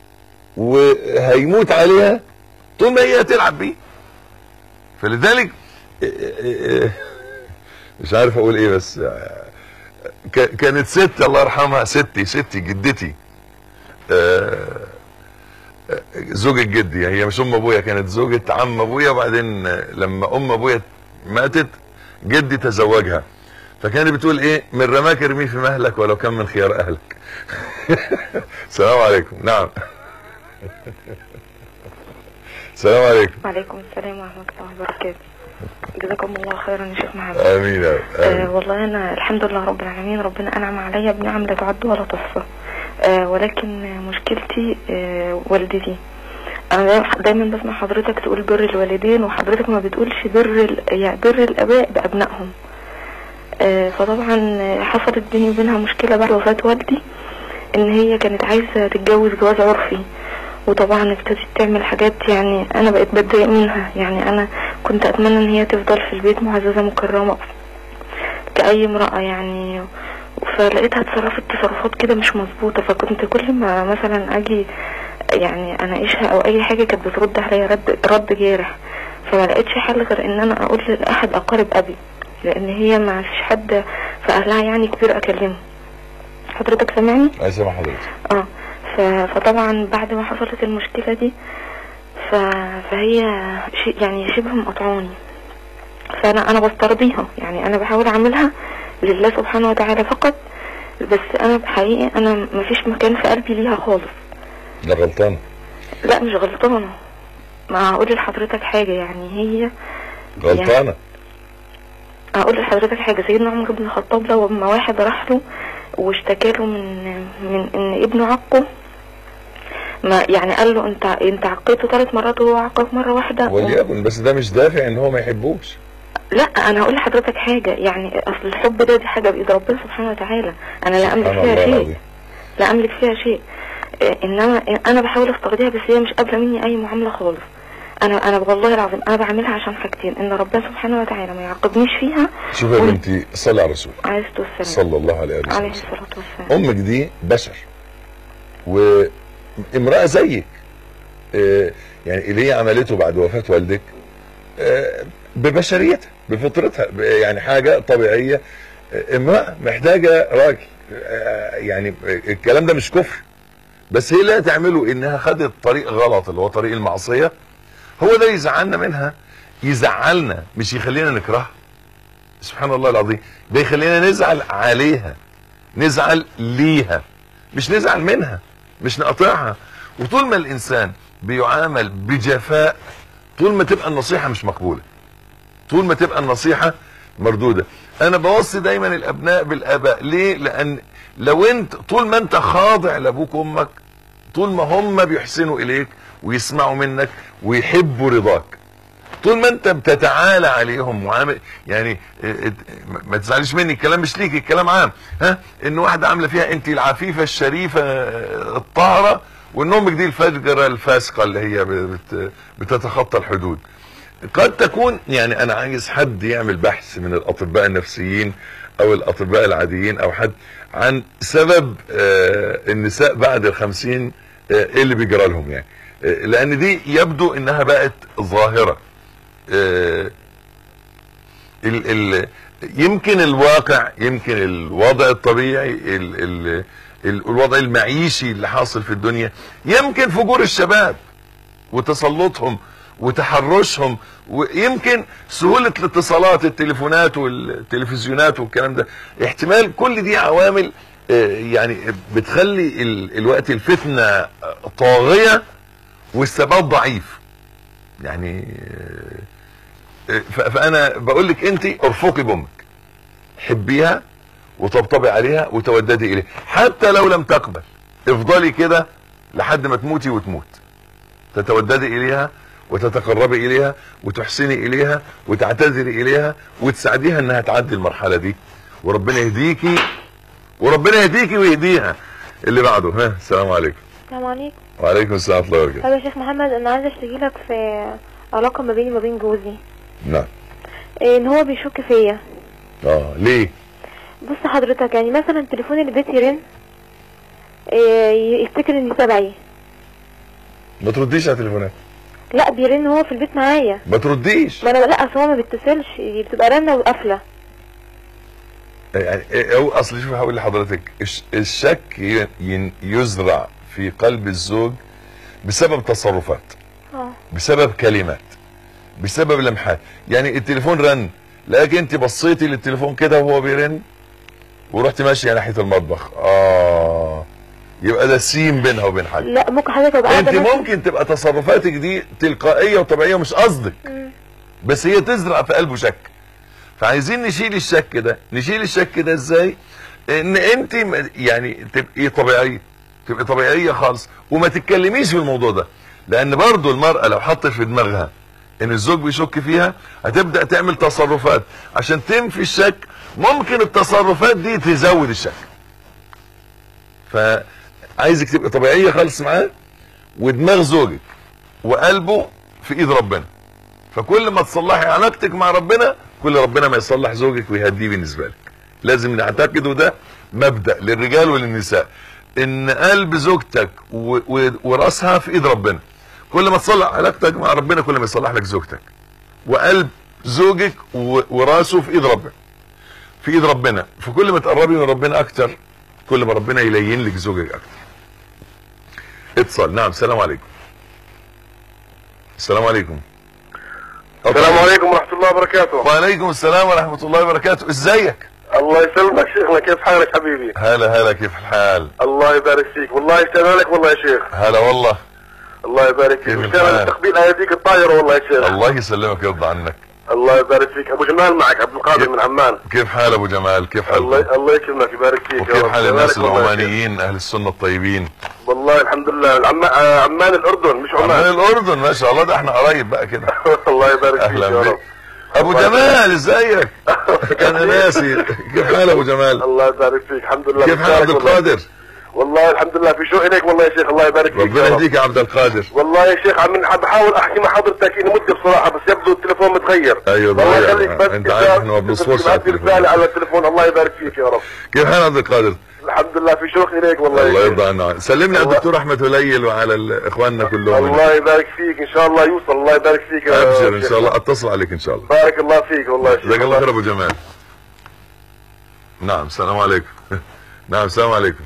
وهيموت عليها طول ما هي تلعب بيه فلذلك اه، اه، اه، مش عارف اقول ايه بس اه، ك- كانت ست الله يرحمها ستي ستي جدتي اه، زوجة جدي هي مش ام ابويا كانت زوجة عم ابويا وبعدين لما ام ابويا ماتت جدي تزوجها فكانت بتقول ايه من رماك ارميه في مهلك ولو كان من خيار اهلك السلام عليكم نعم السلام عليكم وعليكم السلام ورحمة الله وبركاته جزاكم الله خيرا يا شيخ محمد امين يا رب. آه آمين. والله انا الحمد لله رب العالمين ربنا انعم عليا بنعم لا تعد ولا تحصى آه ولكن مشكلتي آه والدتي انا دايما- دايما بسمع حضرتك تقول بر الوالدين وحضرتك ما بتقولش بر ال- يعني بر الاباء بابنائهم آه فطبعا آه، حصلت بيني وبينها مشكله بعد وفاه والدي ان هي كانت عايزه تتجوز جواز عرفي وطبعا ابتدت تعمل حاجات يعني انا بقيت بتضايق منها يعني انا كنت اتمنى ان هي تفضل في البيت معززه مكرمه كأي امرأة يعني فلقيتها اتصرفت تصرفات كده مش مظبوطة فكنت كل ما مثلا اجي يعني اناقشها او اي حاجة كانت بترد عليا رد رد جارح فما لقيتش حل غير ان انا اقول لاحد اقارب ابي لان هي ما فيش حد في اهلها يعني كبير اكلمه حضرتك سامعني؟ عايز اسمع حضرتك اه ف... فطبعا بعد ما حصلت المشكلة دي ف... فهي شيء يعني شبه مقطعوني فانا انا بسترضيها يعني انا بحاول اعملها لله سبحانه وتعالى فقط بس انا حقيقي انا مفيش مكان في قلبي ليها خالص ده غلطان لا مش غلطانة ما هقول لحضرتك حاجة يعني هي غلطانة اقول لحضرتك حاجه سيدنا عمر بن الخطاب لو اما واحد راح له واشتكى له من من ان ابنه عقه ما يعني قال له انت انت عقيته ثلاث مرات وهو عقك مره واحده وليكن بس ده مش دافع ان هو ما يحبوش لا انا هقول لحضرتك حاجه يعني اصل الحب ده دي حاجه بايد ربنا سبحانه وتعالى انا لا املك سبحان فيها الله شيء العظيم لا املك فيها شيء إيه، انما انا بحاول استرضيها بس هي مش قابله مني اي معامله خالص انا انا والله العظيم انا بعملها عشان حاجتين ان ربنا سبحانه وتعالى ما يعاقبنيش فيها شوف يا وال- بنتي صلي على الرسول عليه الصلاه والسلام صلى الله عليه عليه وسلم الصلاه والسلام امك دي بشر وامرأة زيك آه، يعني اللي هي عملته بعد وفاة والدك آه، ببشريتها بفطرتها ب- يعني حاجة طبيعية آه، امرأة محتاجة راجل آه، يعني الكلام ده مش كفر بس هي اللي تعمله انها خدت طريق غلط اللي هو طريق المعصية هو ده يزعلنا منها يزعلنا مش يخلينا نكرهها سبحان الله العظيم ده يخلينا نزعل عليها نزعل ليها مش نزعل منها مش نقطعها وطول ما الانسان بيعامل بجفاء طول ما تبقى النصيحة مش مقبولة طول ما تبقى النصيحة مردودة انا بوصي دايما الابناء بالاباء ليه لان لو انت طول ما انت خاضع لابوك وامك طول ما هم بيحسنوا اليك ويسمعوا منك ويحبوا رضاك طول ما انت بتتعالى عليهم وعامل يعني اه، اه، ما تزعليش مني الكلام مش ليك الكلام عام ها ان واحده عامله فيها انت العفيفه الشريفه اه، الطاهره وان امك دي الفجره الفاسقه اللي هي بت- بتتخطى الحدود قد تكون يعني انا عايز حد يعمل بحث من الاطباء النفسيين او الاطباء العاديين او حد عن سبب آه، النساء بعد الخمسين آه، ايه اللي بيجرى لهم يعني آه، لان دي يبدو انها بقت ظاهرة آه، ال ال يمكن الواقع يمكن الوضع الطبيعي ال ال ال الوضع المعيشي اللي حاصل في الدنيا يمكن فجور الشباب وتسلطهم وتحرشهم ويمكن سهولة الاتصالات التليفونات والتلفزيونات والكلام ده احتمال كل دي عوامل آه، يعني بتخلي ال- الوقت الفتنة آه، طاغية والثبات ضعيف يعني آه، ف- فانا بقول لك انت ارفقي بامك حبيها وطبطبي عليها وتوددي اليها حتى لو لم تقبل افضلي كده لحد ما تموتي وتموت تتوددي اليها وتتقربي اليها وتحسني اليها وتعتذري اليها وتساعديها انها تعدي المرحله دي وربنا يهديكي وربنا يهديكي ويهديها اللي بعده ها السلام عليكم السلام عليكم وعليكم السلام ورحمه الله وبركاته طب يا شيخ محمد انا عايزه اشتكي لك في علاقه ما بيني وما بين جوزي نعم إيه ان هو بيشك فيا اه ليه بص حضرتك يعني مثلا تليفون البيت يرن إيه يفتكر اني تبعي ما ترديش على تليفونات لا بيرن هو في البيت معايا ما ترديش ما انا لا اصل هو ما بيتصلش بتبقى رنه وقافله يعني إيه- هو اصل شوف هقول لحضرتك الش- الشك ي- ين- يزرع في قلب الزوج بسبب تصرفات اه بسبب كلمات بسبب لمحات يعني التليفون رن لكن انت بصيتي للتليفون كده وهو بيرن ورحت ماشيه ناحيه المطبخ اه يبقى ده سيم بينها وبين حد لا ممكن حضرتك ابقى انت قاعده مثلا- ممكن تبقى تصرفاتك دي تلقائيه وطبيعيه مش قصدك مم. بس هي تزرع في قلبه شك فعايزين نشيل الشك ده نشيل الشك ده ازاي ان انت م- يعني تبقي طبيعيه تبقي طبيعيه خالص وما تتكلميش في الموضوع ده لان برضو المراه لو حطت في دماغها ان الزوج بيشك فيها هتبدا تعمل تصرفات عشان تنفي الشك ممكن التصرفات دي تزود الشك فعايزك تبقي طبيعيه خالص معاه ودماغ زوجك وقلبه في ايد ربنا فكل ما تصلحي علاقتك مع ربنا كل ربنا ما يصلح زوجك ويهديه بالنسبه لك لازم نعتقد وده مبدا للرجال وللنساء ان قلب زوجتك و- و- وراسها في ايد ربنا كل ما تصلح علاقتك مع ربنا كل ما يصلح لك زوجتك وقلب زوجك و- وراسه في ايد ربنا في ايد ربنا فكل ما تقربي من ربنا اكتر كل ما ربنا يلين لك زوجك اكتر اتصال نعم السلام عليكم السلام عليكم السلام عليكم ورحمة الله وبركاته وعليكم السلام ورحمة الله وبركاته ازيك الله يسلمك شيخنا كيف حالك حبيبي هلا هلا كيف الحال الله يبارك فيك والله اشتغل لك والله يا شيخ هلا والله الله يبارك فيك كيف اشتغل الحال؟ تقبيل ايديك الطايرة والله يا شيخ الله يسلمك ويرضى عنك الله يبارك فيك ابو جمال معك عبد القادر كيف- من عمان كيف حال ابو جمال كيف حالكم الله الله يكرمك يبارك فيك يا وكيف رب. حال يبارك الناس والله يا شيخ. العمانيين اهل السنة الطيبين والله الحمد لله العم... آه، عمان الاردن مش عمان عمان الاردن ما شاء الله ده احنا قرايب بقى كده الله يبارك فيك اهلا يا بك رب ابو الله جمال ازيك انا ناسي كيف حال ابو جمال الله يبارك فيك الحمد لله كيف حال عبد بشكرك والله. القادر والله الحمد لله في شوق اليك والله يا شيخ الله يبارك فيك ربنا يا رب. يهديك يا عبد القادر والله يا شيخ عم عم بحاول احكي مع حضرتك اني مدة بصراحة بس يبدو التليفون متغير أيوة، الله اتغير. يخليك بس أنت إذا- عارف إحنا ما بنصبرش إذا على تبعت لي التليفون. رسالة على التليفون الله يبارك فيك يا رب كيف حال عبد القادر الحمد لله في شوق اليك والله يا الله شيخ. يرضى عنا سلمني على الله- الدكتور احمد هليل وعلى ال- اخواننا كلهم الله يبارك فيك ان شاء الله يوصل الله يبارك فيك يا ابشر ان شيخ. شاء الله اتصل عليك ان شاء الله بارك الله فيك والله يا شيخ جزاك الله خير ابو جمال نعم السلام عليكم نعم السلام عليكم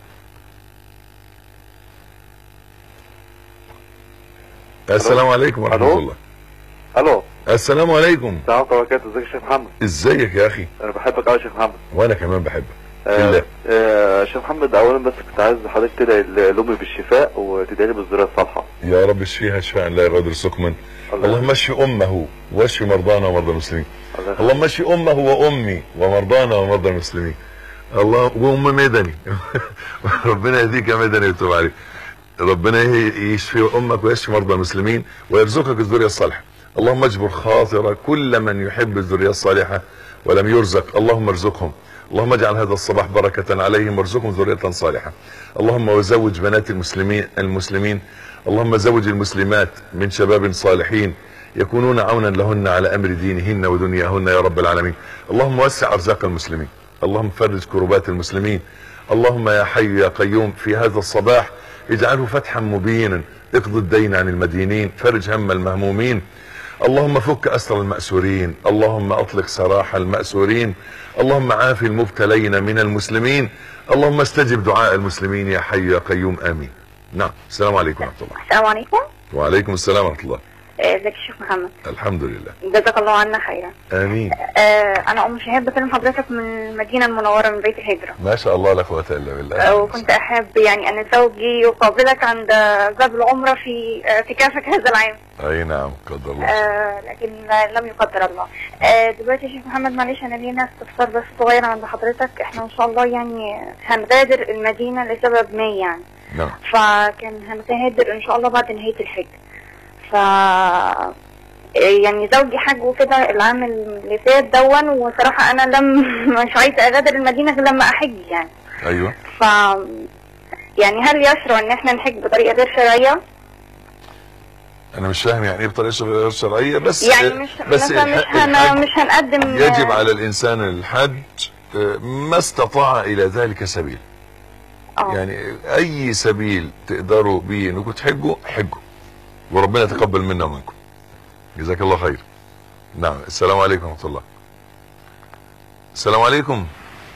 السلام عليكم ورحمة ألو؟ الله الو السلام عليكم السلام عليكم وبركاته ازيك يا شيخ محمد ازيك يا اخي انا بحبك قوي يا شيخ محمد وانا كمان بحبك آه، بالله آه، شيخ محمد اولا بس كنت عايز حضرتك تدعي لامي بالشفاء وتدعي لي بالذريه الصالحه يا رب اشفيها شفاء لا يغادر سقما اللهم اشف امه واشف مرضانا ومرضى المسلمين الله يخليك. اللهم اشف امه وامي ومرضانا ومرضى المسلمين الله وام مدني ربنا يهديك يا مدني ويتوب عليك ربنا ي- يشفي امك ويشفي مرضى المسلمين ويرزقك الذريه الصالحه اللهم اجبر خاطر كل من يحب الذريه الصالحه ولم يرزق اللهم ارزقهم اللهم اجعل هذا الصباح بركة عليهم وارزقهم ذرية صالحة اللهم وزوج بنات المسلمين المسلمين اللهم زوج المسلمات من شباب صالحين يكونون عونا لهن على امر دينهن ودنياهن يا رب العالمين اللهم وسع ارزاق المسلمين اللهم فرج كربات المسلمين اللهم يا حي يا قيوم في هذا الصباح اجعله فتحا مبينا اقض الدين عن المدينين فرج هم المهمومين اللهم فك اسر المأسورين اللهم اطلق سراح المأسورين اللهم عافي المبتلين من المسلمين اللهم استجب دعاء المسلمين يا حي يا قيوم امين نعم السلام عليكم ورحمه الله السلام عليكم وعليكم السلام ورحمه الله آه، ازيك يا شيخ محمد الحمد لله جزاك الله عنا خيرا امين آه، انا ام شهاب بكلم حضرتك من المدينه المنوره من بيت الهجره ما شاء الله لا قوه الا بالله آه، وكنت احب يعني ان زوجي يقابلك عند باب العمره في اعتكافك هذا العام اي نعم قدر الله آه، لكن لم يقدر الله آه، دلوقتي يا شيخ محمد معلش انا لينا استفسار بس صغير عند حضرتك احنا ان شاء الله يعني هنغادر المدينه لسبب ما يعني نعم فكان هنغادر ان شاء الله بعد نهايه الحج ف يعني زوجي حج وكده العام اللي فات دون وصراحه انا لم مش عايزه اغادر المدينه غير لما احج يعني ايوه ف يعني هل يشرع ان احنا نحج بطريقه غير شرعيه؟ انا مش فاهم يعني ايه بطريقه غير شرعيه بس يعني مش بس مثلا مش الح- هن الحج مش هنقدم يجب على الانسان الحج آه، ما استطاع الى ذلك سبيل آه. يعني اي سبيل تقدروا بيه انكم تحجوا حجوا وربنا يتقبل منا ومنكم جزاك الله خير نعم السلام عليكم ورحمه الله السلام عليكم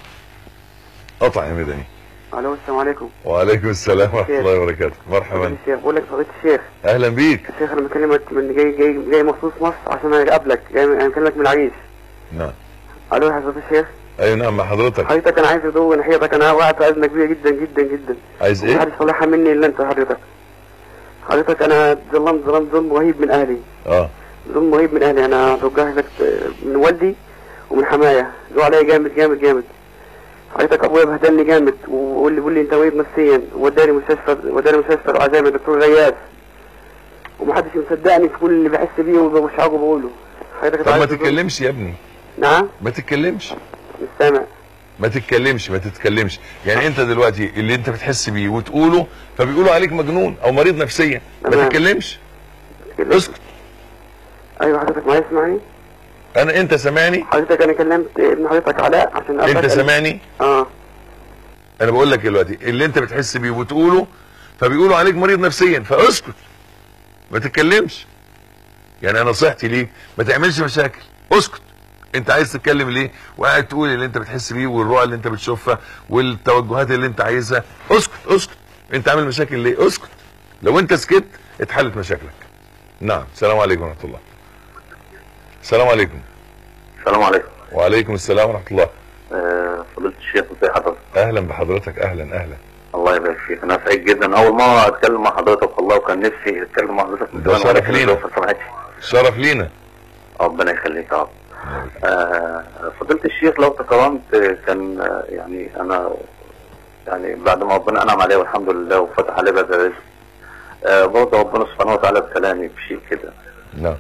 قطع يا مدني الو السلام عليكم وعليكم السلام ورحمه الله وبركاته مرحبا الشيخ بقول لك فضيله الشيخ اهلا بيك الشيخ انا بكلمك من جاي جاي جاي مخصوص مصر عشان اقابلك جاي انا بكلمك من العريش نعم الو يا حضرتك الشيخ ايوه نعم مع حضرتك حضرتك انا عايز ادوق ناحيتك انا وقعت في ازمه كبيره جدا جدا جدا عايز ايه محدش صالحها مني الا انت حضرتك حضرتك انا ظلمت ظلمت ظلم رهيب من اهلي اه ظلم رهيب من اهلي انا توجه لك من والدي ومن حماية ذو عليا جامد جامد جامد حضرتك ابويا بهدلني جامد وقول لي بيقول لي انت مريض نفسيا وداني مستشفى وداني مستشفى العزايم الدكتور غياث ومحدش مصدقني في كل اللي بحس بيه وبشعره بقوله حضرتك طب ما عايز تقول- تتكلمش يا ابني نعم ما تتكلمش مش سامع ما تتكلمش ما تتكلمش يعني انت دلوقتي اللي انت بتحس بيه وتقوله فبيقولوا عليك مجنون او مريض نفسيا ما تمام. تتكلمش اسكت ايوه حضرتك معايا اسمعني انا انت سامعني حضرتك انا كلمت ابن حضرتك علاء عشان انت أسأل- سامعني اه انا بقول لك دلوقتي اللي انت بتحس بيه وتقوله فبيقولوا عليك مريض نفسيا فاسكت ما تتكلمش يعني انا نصيحتي ليك ما تعملش مشاكل اسكت انت عايز تتكلم ليه وقاعد تقول اللي انت بتحس بيه والرؤى اللي انت بتشوفها والتوجهات اللي انت عايزها اسكت اسكت انت عامل مشاكل ليه اسكت لو انت سكت اتحلت مشاكلك نعم السلام عليكم ورحمه الله السلام عليكم السلام عليكم وعليكم السلام ورحمه الله آه، فضيلة الشيخ ازي حضرتك اهلا بحضرتك اهلا اهلا الله يبارك فيك انا سعيد جدا اول مرة اتكلم مع حضرتك والله وكان نفسي اتكلم مع حضرتك من ده زمان شرف ولكن لينا. الظروف ما سمحتش. شرف لينا ربنا يخليك يا رب آه، فضيلة الشيخ لو تكرمت آه، كان آه، يعني انا يعني بعد ما ربنا انعم عليه والحمد لله وفتح عليه باب الرزق آه، برضه ربنا سبحانه وتعالى ابتلاني بشيء كده نعم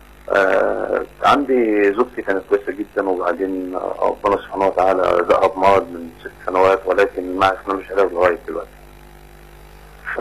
آه عندي زوجتي كانت كويسة جدا وبعدين آه، ربنا سبحانه وتعالى رزقها بمرض من ست سنوات ولكن ما عرفناش علاج لغاية دلوقتي. ف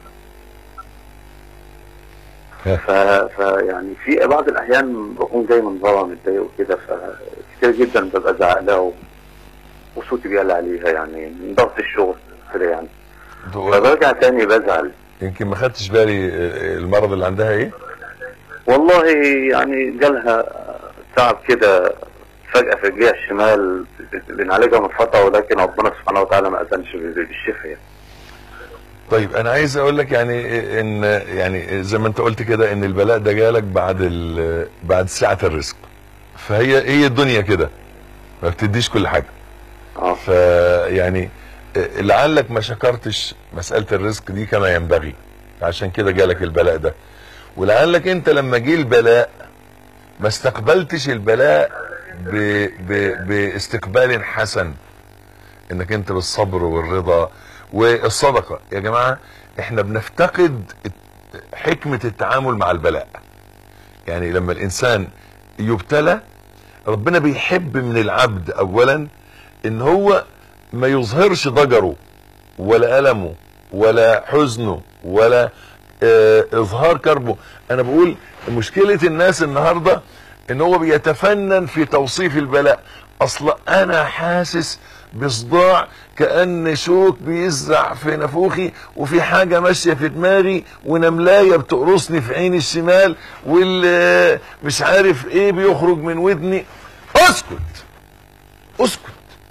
ف... ف يعني في بعض الأحيان بكون جاي من بره متضايق وكده فكتير جدا ببقى زعق لها و... وصوتي بيعلى عليها يعني من ضغط الشغل كده يعني فبرجع تاني بزعل يمكن ما خدتش بالي آه، المرض اللي عندها ايه والله يعني جالها تعب كده فجأة في رجليها الشمال بنعالجها من فترة ولكن ربنا سبحانه وتعالى ما أذنش بالشفاء يعني. طيب انا عايز اقول لك يعني ان يعني زي ما انت قلت كده ان البلاء ده جالك بعد ال- بعد سعه الرزق فهي هي الدنيا كده ما بتديش كل حاجه فيعني لعلك ما شكرتش مساله الرزق دي كما ينبغي عشان كده جالك البلاء ده ولعلك انت لما جه البلاء ما استقبلتش البلاء ب ب باستقبال حسن انك انت بالصبر والرضا والصدقة يا جماعة احنا بنفتقد حكمة التعامل مع البلاء يعني لما الانسان يبتلى ربنا بيحب من العبد اولا ان هو ما يظهرش ضجره ولا ألمه ولا حزنه ولا اه اظهار كربه انا بقول مشكلة الناس النهاردة ان هو بيتفنن في توصيف البلاء اصلا انا حاسس بصداع كأن شوك بيزرع في نافوخي وفي حاجة ماشية في دماغي ونملاية بتقرصني في عيني الشمال واللي مش عارف ايه بيخرج من ودني اسكت اسكت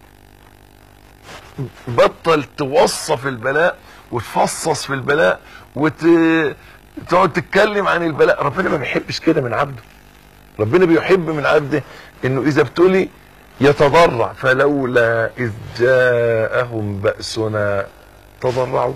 بطل توصف البلاء وتفصص في البلاء وتقعد تتكلم عن البلاء ربنا ما بيحبش كده من عبده ربنا بيحب من عبده انه اذا ابتلي يتضرع فلولا اذ جاءهم بأسنا تضرعوا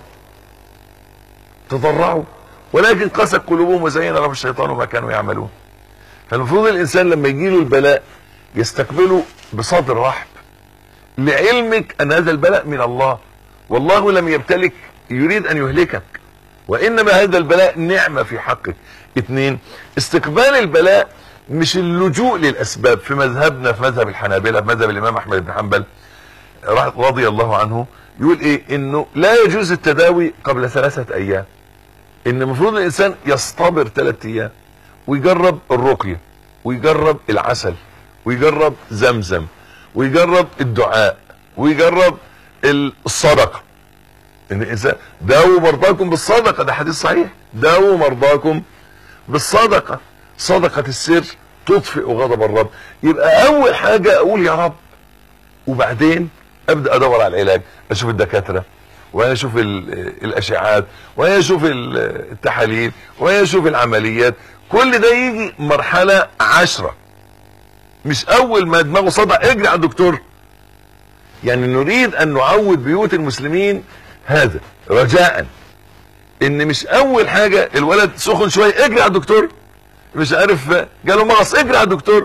تضرعوا ولكن قست قلوبهم وزين لهم الشيطان ما كانوا يعملون فالمفروض الانسان لما يجي له البلاء يستقبله بصدر رحب لعلمك ان هذا البلاء من الله والله لم يبتلك يريد ان يهلكك وانما هذا البلاء نعمة في حقك اثنين استقبال البلاء مش اللجوء للاسباب في مذهبنا في مذهب الحنابلة في مذهب الامام احمد بن حنبل رضي الله عنه يقول ايه انه لا يجوز التداوي قبل ثلاثة ايام ان المفروض الانسان يصطبر ثلاثة ايام ويجرب الرقية ويجرب العسل ويجرب زمزم ويجرب الدعاء ويجرب الصدقة ان الانسان داووا مرضاكم بالصدقة ده حديث صحيح داووا مرضاكم بالصدقة صدقة السر تطفئ غضب الرب يبقى اول حاجة اقول يا رب وبعدين ابدأ ادور على العلاج اشوف الدكاترة وانا اشوف الاشعاعات وانا اشوف التحاليل وانا اشوف العمليات كل ده يجي مرحلة عشرة مش اول ما دماغه صدع اجري على الدكتور يعني نريد ان نعود بيوت المسلمين هذا رجاء ان مش اول حاجة الولد سخن شوية اجري على الدكتور مش عارف جاله مغص اجري على الدكتور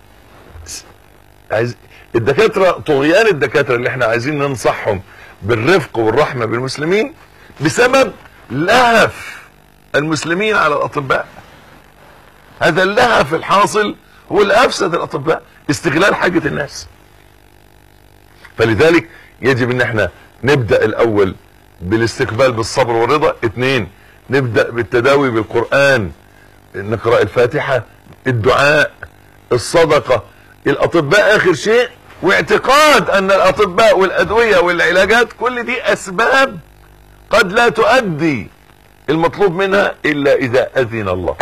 عايز الدكاترة طغيان الدكاترة اللي احنا عايزين ننصحهم بالرفق والرحمة بالمسلمين بسبب لهف المسلمين على الاطباء هذا اللهف الحاصل هو اللي افسد الاطباء استغلال حاجة الناس فلذلك يجب ان احنا نبدأ الاول بالاستقبال بالصبر والرضا اتنين نبدأ بالتداوي بالقرآن نقرأ الفاتحة الدعاء الصدقة الاطباء اخر شيء واعتقاد ان الاطباء والادوية والعلاجات كل دي اسباب قد لا تؤدي المطلوب منها الا اذا اذن الله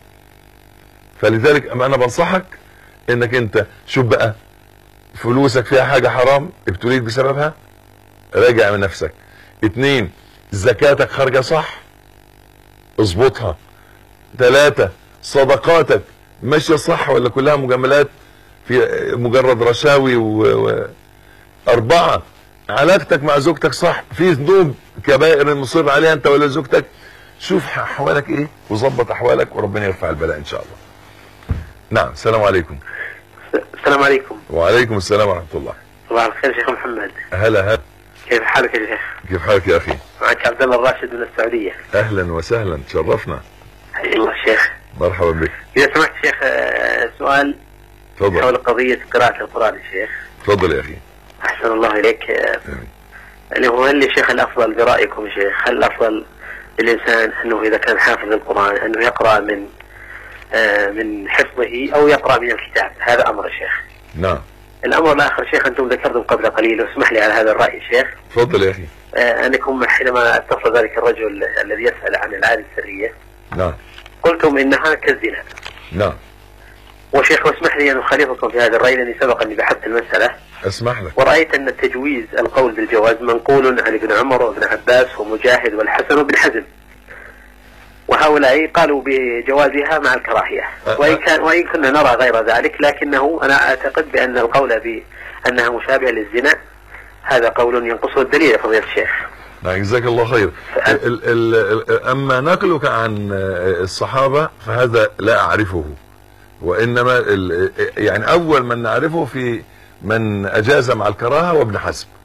فلذلك اما انا بنصحك انك انت شوف بقى فلوسك فيها حاجة حرام ابتليت بسببها راجع من نفسك اتنين زكاتك خارجة صح اظبطها ثلاثة صدقاتك ماشية صح ولا كلها مجاملات في مجرد رشاوي و... و... اربعة علاقتك مع زوجتك صح في ذنوب كبائر مصر عليها انت ولا زوجتك شوف احوالك ايه وظبط احوالك وربنا يرفع البلاء ان شاء الله نعم السلام عليكم السلام عليكم وعليكم السلام ورحمة الله صباح الخير شيخ محمد هلا هلا كيف حالك يا شيخ كيف حالك يا اخي معك عبد الله الراشد من السعودية اهلا وسهلا تشرفنا حيا الله شيخ مرحبا بك اذا سمحت شيخ آه، سؤال تفضل حول قضية قراءة القرآن يا شيخ تفضل يا اخي احسن الله اليك آه، اللي هو هل يا شيخ الافضل برأيكم يا شيخ هل الافضل للانسان انه اذا كان حافظ القرآن انه يقرأ من آه، من حفظه او يقرأ من الكتاب هذا امر يا شيخ نعم الامر الاخر شيخ انتم ذكرتم قبل قليل واسمح لي على هذا الراي يا شيخ تفضل يا اخي آه، انكم حينما اتصل ذلك الرجل الذي يسال عن العاده السريه نعم قلتم انها كالزنا نعم وشيخ واسمح لي ان اخالفكم في هذا الراي لاني سبق اني بحثت المساله اسمح لك ورايت ان التجويز القول بالجواز منقول عن ابن عمر وابن عباس ومجاهد والحسن وابن حزم وهؤلاء قالوا بجوازها مع الكراهيه وان كان وان كنا نرى غير ذلك لكنه انا اعتقد بان القول بانها مشابهه للزنا هذا قول ينقصه الدليل يا فضيله الشيخ نعم جزاك الله خير ال ال ال اما نقلك عن الصحابة فهذا لا اعرفه وانما ال يعني اول من نعرفه في من اجاز مع الكراهة وابن حزم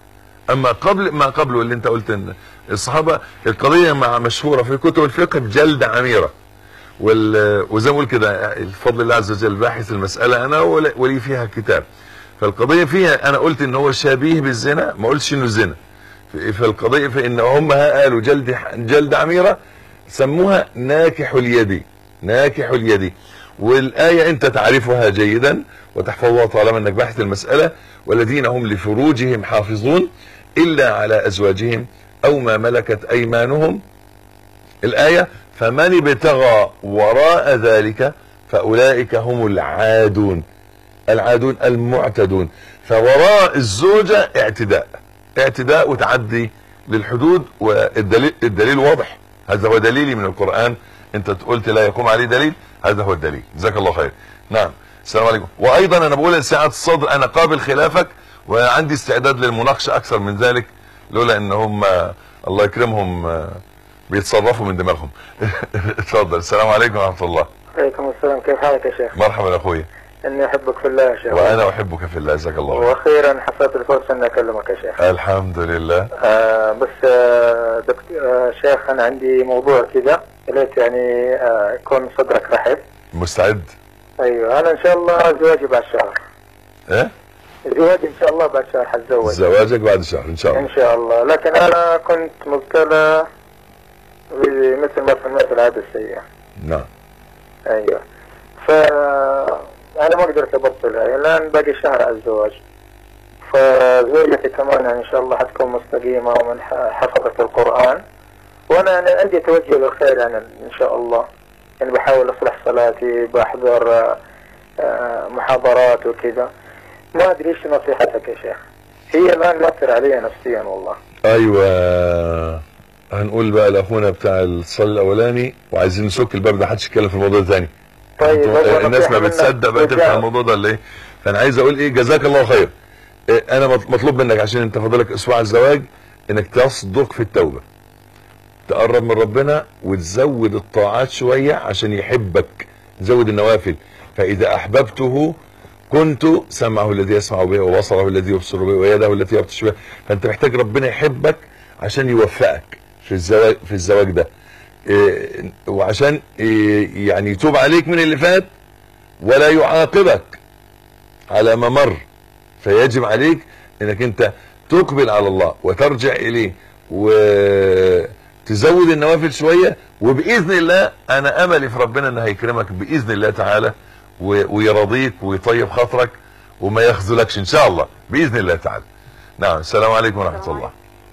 اما قبل ما قبله اللي انت قلت ان الصحابه القضيه مع مشهوره في كتب الفقه بجلد عميره وال وزي ما بقول كده الفضل الله عز وجل باحث المساله انا ول- ولي فيها كتاب فالقضيه فيها انا قلت ان هو شبيه بالزنا ما قلتش انه زنا فالقضيه في ان هم قالوا جلد جلد عميره سموها ناكح اليد ناكح اليد والايه انت تعرفها جيدا وتحفظها طالما انك باحث المساله والذين هم لفروجهم حافظون الا على ازواجهم او ما ملكت ايمانهم الايه فمن ابتغى وراء ذلك فاولئك هم العادون العادون المعتدون فوراء الزوجه اعتداء اعتداء وتعدي للحدود والدليل الدليل واضح هذا هو دليلي من القران انت قلت لا يقوم عليه دليل هذا هو الدليل جزاك الله خير نعم السلام عليكم وايضا انا بقول سعه الصدر انا قابل خلافك وعندي استعداد للمناقشه اكثر من ذلك لولا ان هم الله يكرمهم بيتصرفوا من دماغهم اتفضل السلام عليكم ورحمه الله عليكم السلام كيف حالك يا شيخ؟ مرحبا يا اخوي اني احبك في الله يا شيخ وانا احبك في الله جزاك الله خير واخيرا حصلت الفرصه اني اكلمك يا شيخ الحمد لله آه بس آه دكتور آه شيخ انا عندي موضوع كذا قلت يعني آه يكون صدرك رحب مستعد ايوه انا ان شاء الله زواجي بعد شهر ايه زواجي ان شاء الله بعد شهر حتزوج زواجك بعد شهر ان شاء الله ان شاء الله لكن انا كنت مبتلى مثل ما سمعت العاده السيئه نعم ايوه ف انا ما قدرت ابطلها يعني الان باقي شهر على الزواج فزوجتي كمان يعني ان شاء الله حتكون مستقيمه ومن ح- حفظة القران وانا يعني عندي توجه للخير يعني ان شاء الله يعني بحاول اصلح صلاتي بحضر آه، آه، محاضرات وكذا ما ادري ايش نصيحتك يا شيخ هي الان مأثر علي نفسيا والله ايوه هنقول بقى لاخونا بتاع الصلاه الاولاني وعايزين نسك الباب ده محدش يتكلم في الموضوع ده تاني طيب انتوا- بس الناس ما نصيحة منك بتصدق بقى تفتح رجال. الموضوع ده ولا ايه فانا عايز اقول ايه جزاك الله خير إيه انا مط- مطلوب منك عشان انت فاضلك اسبوع على الزواج انك تصدق في التوبه تقرب من ربنا وتزود الطاعات شويه عشان يحبك تزود النوافل فاذا احببته كنت سمعه الذي يسمع به وبصره الذي يبصر به ويده التي يبطش بها فانت محتاج ربنا يحبك عشان يوفقك في الزواج في الزواج ده إيه، وعشان إيه، يعني يتوب عليك من اللي فات ولا يعاقبك على ما مر فيجب عليك انك انت تقبل على الله وترجع اليه وتزود النوافل شويه وباذن الله انا املي في ربنا انه هيكرمك باذن الله تعالى و- ويرضيك ويطيب خاطرك وما يخذلكش ان شاء الله باذن الله تعالى نعم السلام عليكم ورحمه الله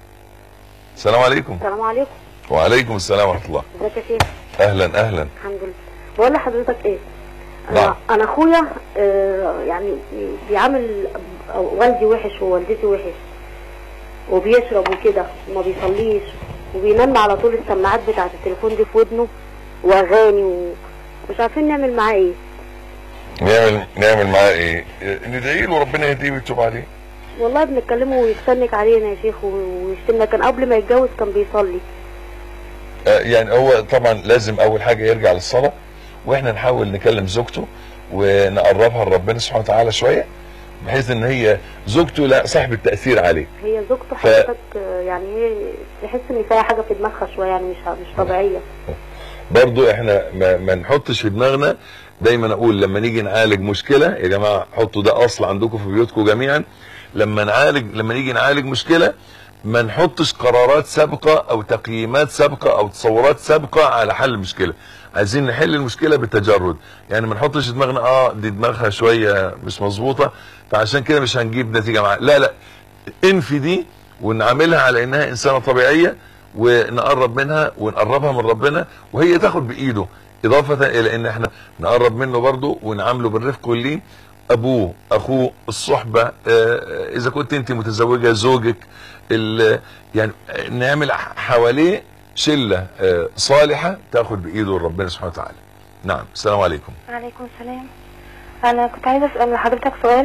السلام عليكم السلام عليكم وعليكم السلام ورحمه الله ازيك يا شيخ اهلا اهلا الحمد لله بقول لحضرتك ايه نعم. انا انا اخويا آه، يعني بيعامل والدي وحش ووالدتي وحش وبيشرب وكده وما بيصليش وبينام على طول السماعات بتاعت التليفون دي في ودنه واغاني ومش عارفين نعمل معاه ايه نعمل نعمل معاه ايه ندعي له ربنا يهديه ويتوب عليه والله بنتكلمه ويستنك علينا يا شيخ ويشتمنا كان قبل ما يتجوز كان بيصلي آه، يعني هو طبعا لازم اول حاجه يرجع للصلاه واحنا نحاول نكلم زوجته ونقربها لربنا سبحانه وتعالى شويه بحيث ان هي زوجته لا صاحب التاثير عليه هي زوجته حضرتك آه، يعني هي تحس ان فيها حاجه في دماغها شويه يعني مش مش طبيعيه برضو احنا ما, ما نحطش في دماغنا دايما اقول لما نيجي نعالج مشكله يا جماعه حطوا ده اصل عندكم في بيوتكم جميعا لما نعالج لما نيجي نعالج مشكله ما نحطش قرارات سابقه او تقييمات سابقه او تصورات سابقه على حل المشكله عايزين نحل المشكله بالتجرد يعني ما نحطش في دماغنا اه دي دماغها شويه مش مظبوطه فعشان كده مش هنجيب نتيجه معاها لا لا انفي دي ونعاملها على انها انسانه طبيعيه ونقرب منها ونقربها من ربنا وهي تاخد بايده اضافه الى ان احنا نقرب منه برضه ونعامله بالرفق واللين ابوه اخوه الصحبه آه، اذا كنت انت متزوجه زوجك ال- يعني نعمل حواليه شله آه، صالحه تاخد بايده ربنا سبحانه وتعالى نعم السلام عليكم وعليكم السلام انا كنت عايزه اسال حضرتك سؤال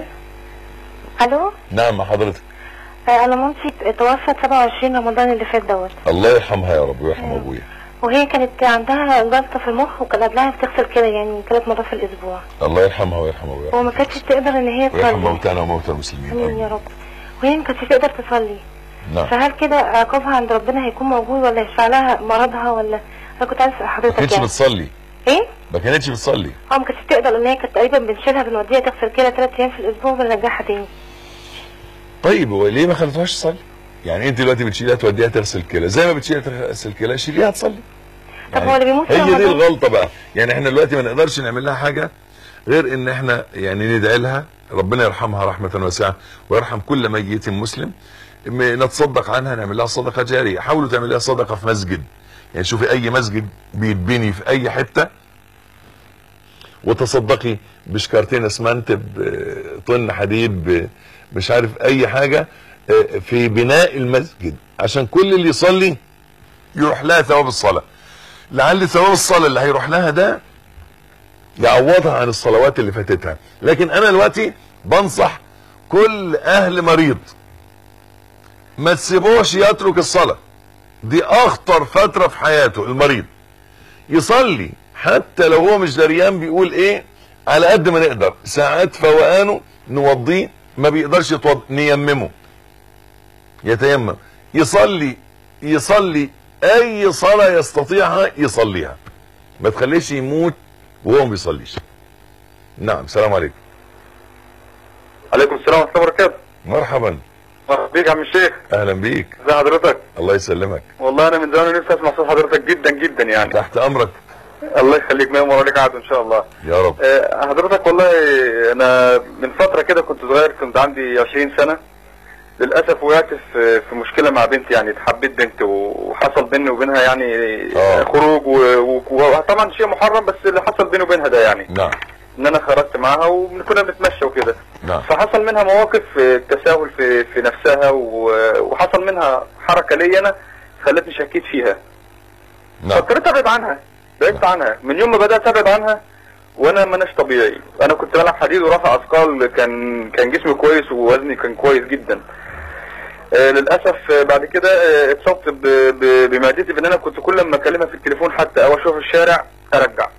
الو نعم مع حضرتك آه، انا مامتي توفت 27 رمضان اللي فات دوت الله يرحمها يا رب ويرحم ابويا وهي كانت عندها جلطه في المخ وكان قبلها بتغسل كده يعني ثلاث مرات في الاسبوع الله يرحمها ويرحم ابويا وما كانتش تقدر ان هي ويرحم تصلي موتانا وموتى المسلمين امين يا رب وهي ما كانتش تقدر تصلي نعم فهل كده عقابها عند ربنا هيكون موجود ولا يشفع لها مرضها ولا انا كنت عايز اسال ما حضرتك كانتش يعني بتصلي ايه ما كانتش بتصلي اه ما كانتش تقدر ان هي كانت تقريبا بنشيلها بنوديها تغسل كلى ثلاث ايام في الاسبوع وبنرجعها تاني طيب هو ليه ما خليتوهاش تصلي يعني انت دلوقتي بتشيلها توديها تغسل كلى زي ما بتشيلها تغسل كلى شيليها تصلي طب هو اللي بيموت في هي دي رمضان الغلطه بقى يعني احنا دلوقتي ما نقدرش نعمل لها حاجه غير ان احنا يعني ندعي لها ربنا يرحمها رحمه واسعه ويرحم كل ميت مسلم م- نتصدق عنها نعمل لها صدقه جاريه حاولوا تعمل لها صدقه في مسجد يعني شوفي اي مسجد بيتبني في اي حته وتصدقي بشكارتين اسمنت بطن حديد ب- مش عارف اي حاجه آه، في بناء المسجد عشان كل اللي يصلي يروح لها ثواب الصلاه لعل ثواب الصلاه اللي هيروح لها ده يعوضها عن الصلوات اللي فاتتها لكن انا دلوقتي بنصح كل اهل مريض ما تسيبوش يترك الصلاه دي اخطر فتره في حياته المريض يصلي حتى لو هو مش دريان بيقول ايه على قد ما نقدر ساعات فوقانه نوضيه ما بيقدرش يتوضى نيممه يتيمم يصلي يصلي اي صلاه يستطيعها يصليها ما تخليش يموت وهو ما بيصليش نعم السلام عليكم عليكم السلام ورحمه الله وبركاته مرحبا مرحبا بيك يا عم الشيخ اهلا بيك ازي حضرتك الله يسلمك والله انا من زمان نفسي اسمع صوت حضرتك جدا جدا يعني تحت امرك الله يخليك ما يمر عليك عاد ان شاء الله يا رب آه، حضرتك والله انا من فتره كده كنت صغير كنت عندي 20 سنه للاسف وقعت في في مشكله مع بنتي يعني اتحبيت بنت وحصل بيني وبينها يعني آه. خروج و- و- وطبعا شيء محرم بس اللي حصل بيني وبينها ده يعني نعم ان انا خرجت معاها وكنا بنتمشى وكده نعم فحصل منها مواقف آه، تساهل في في نفسها و- وحصل منها حركه لي انا خلتني شكيت فيها نعم فاضطريت ابعد عنها بعدت عنها من يوم ما بدات ابعد عنها وانا ماناش طبيعي انا كنت بلعب حديد ورافع اثقال كان كان جسمي كويس ووزني كان كويس جدا آه للاسف آه، بعد كده آه، اتصبت ب- ب- بمعدتي بان انا كنت كل ما اكلمها في التليفون حتى او اشوفها في الشارع ارجع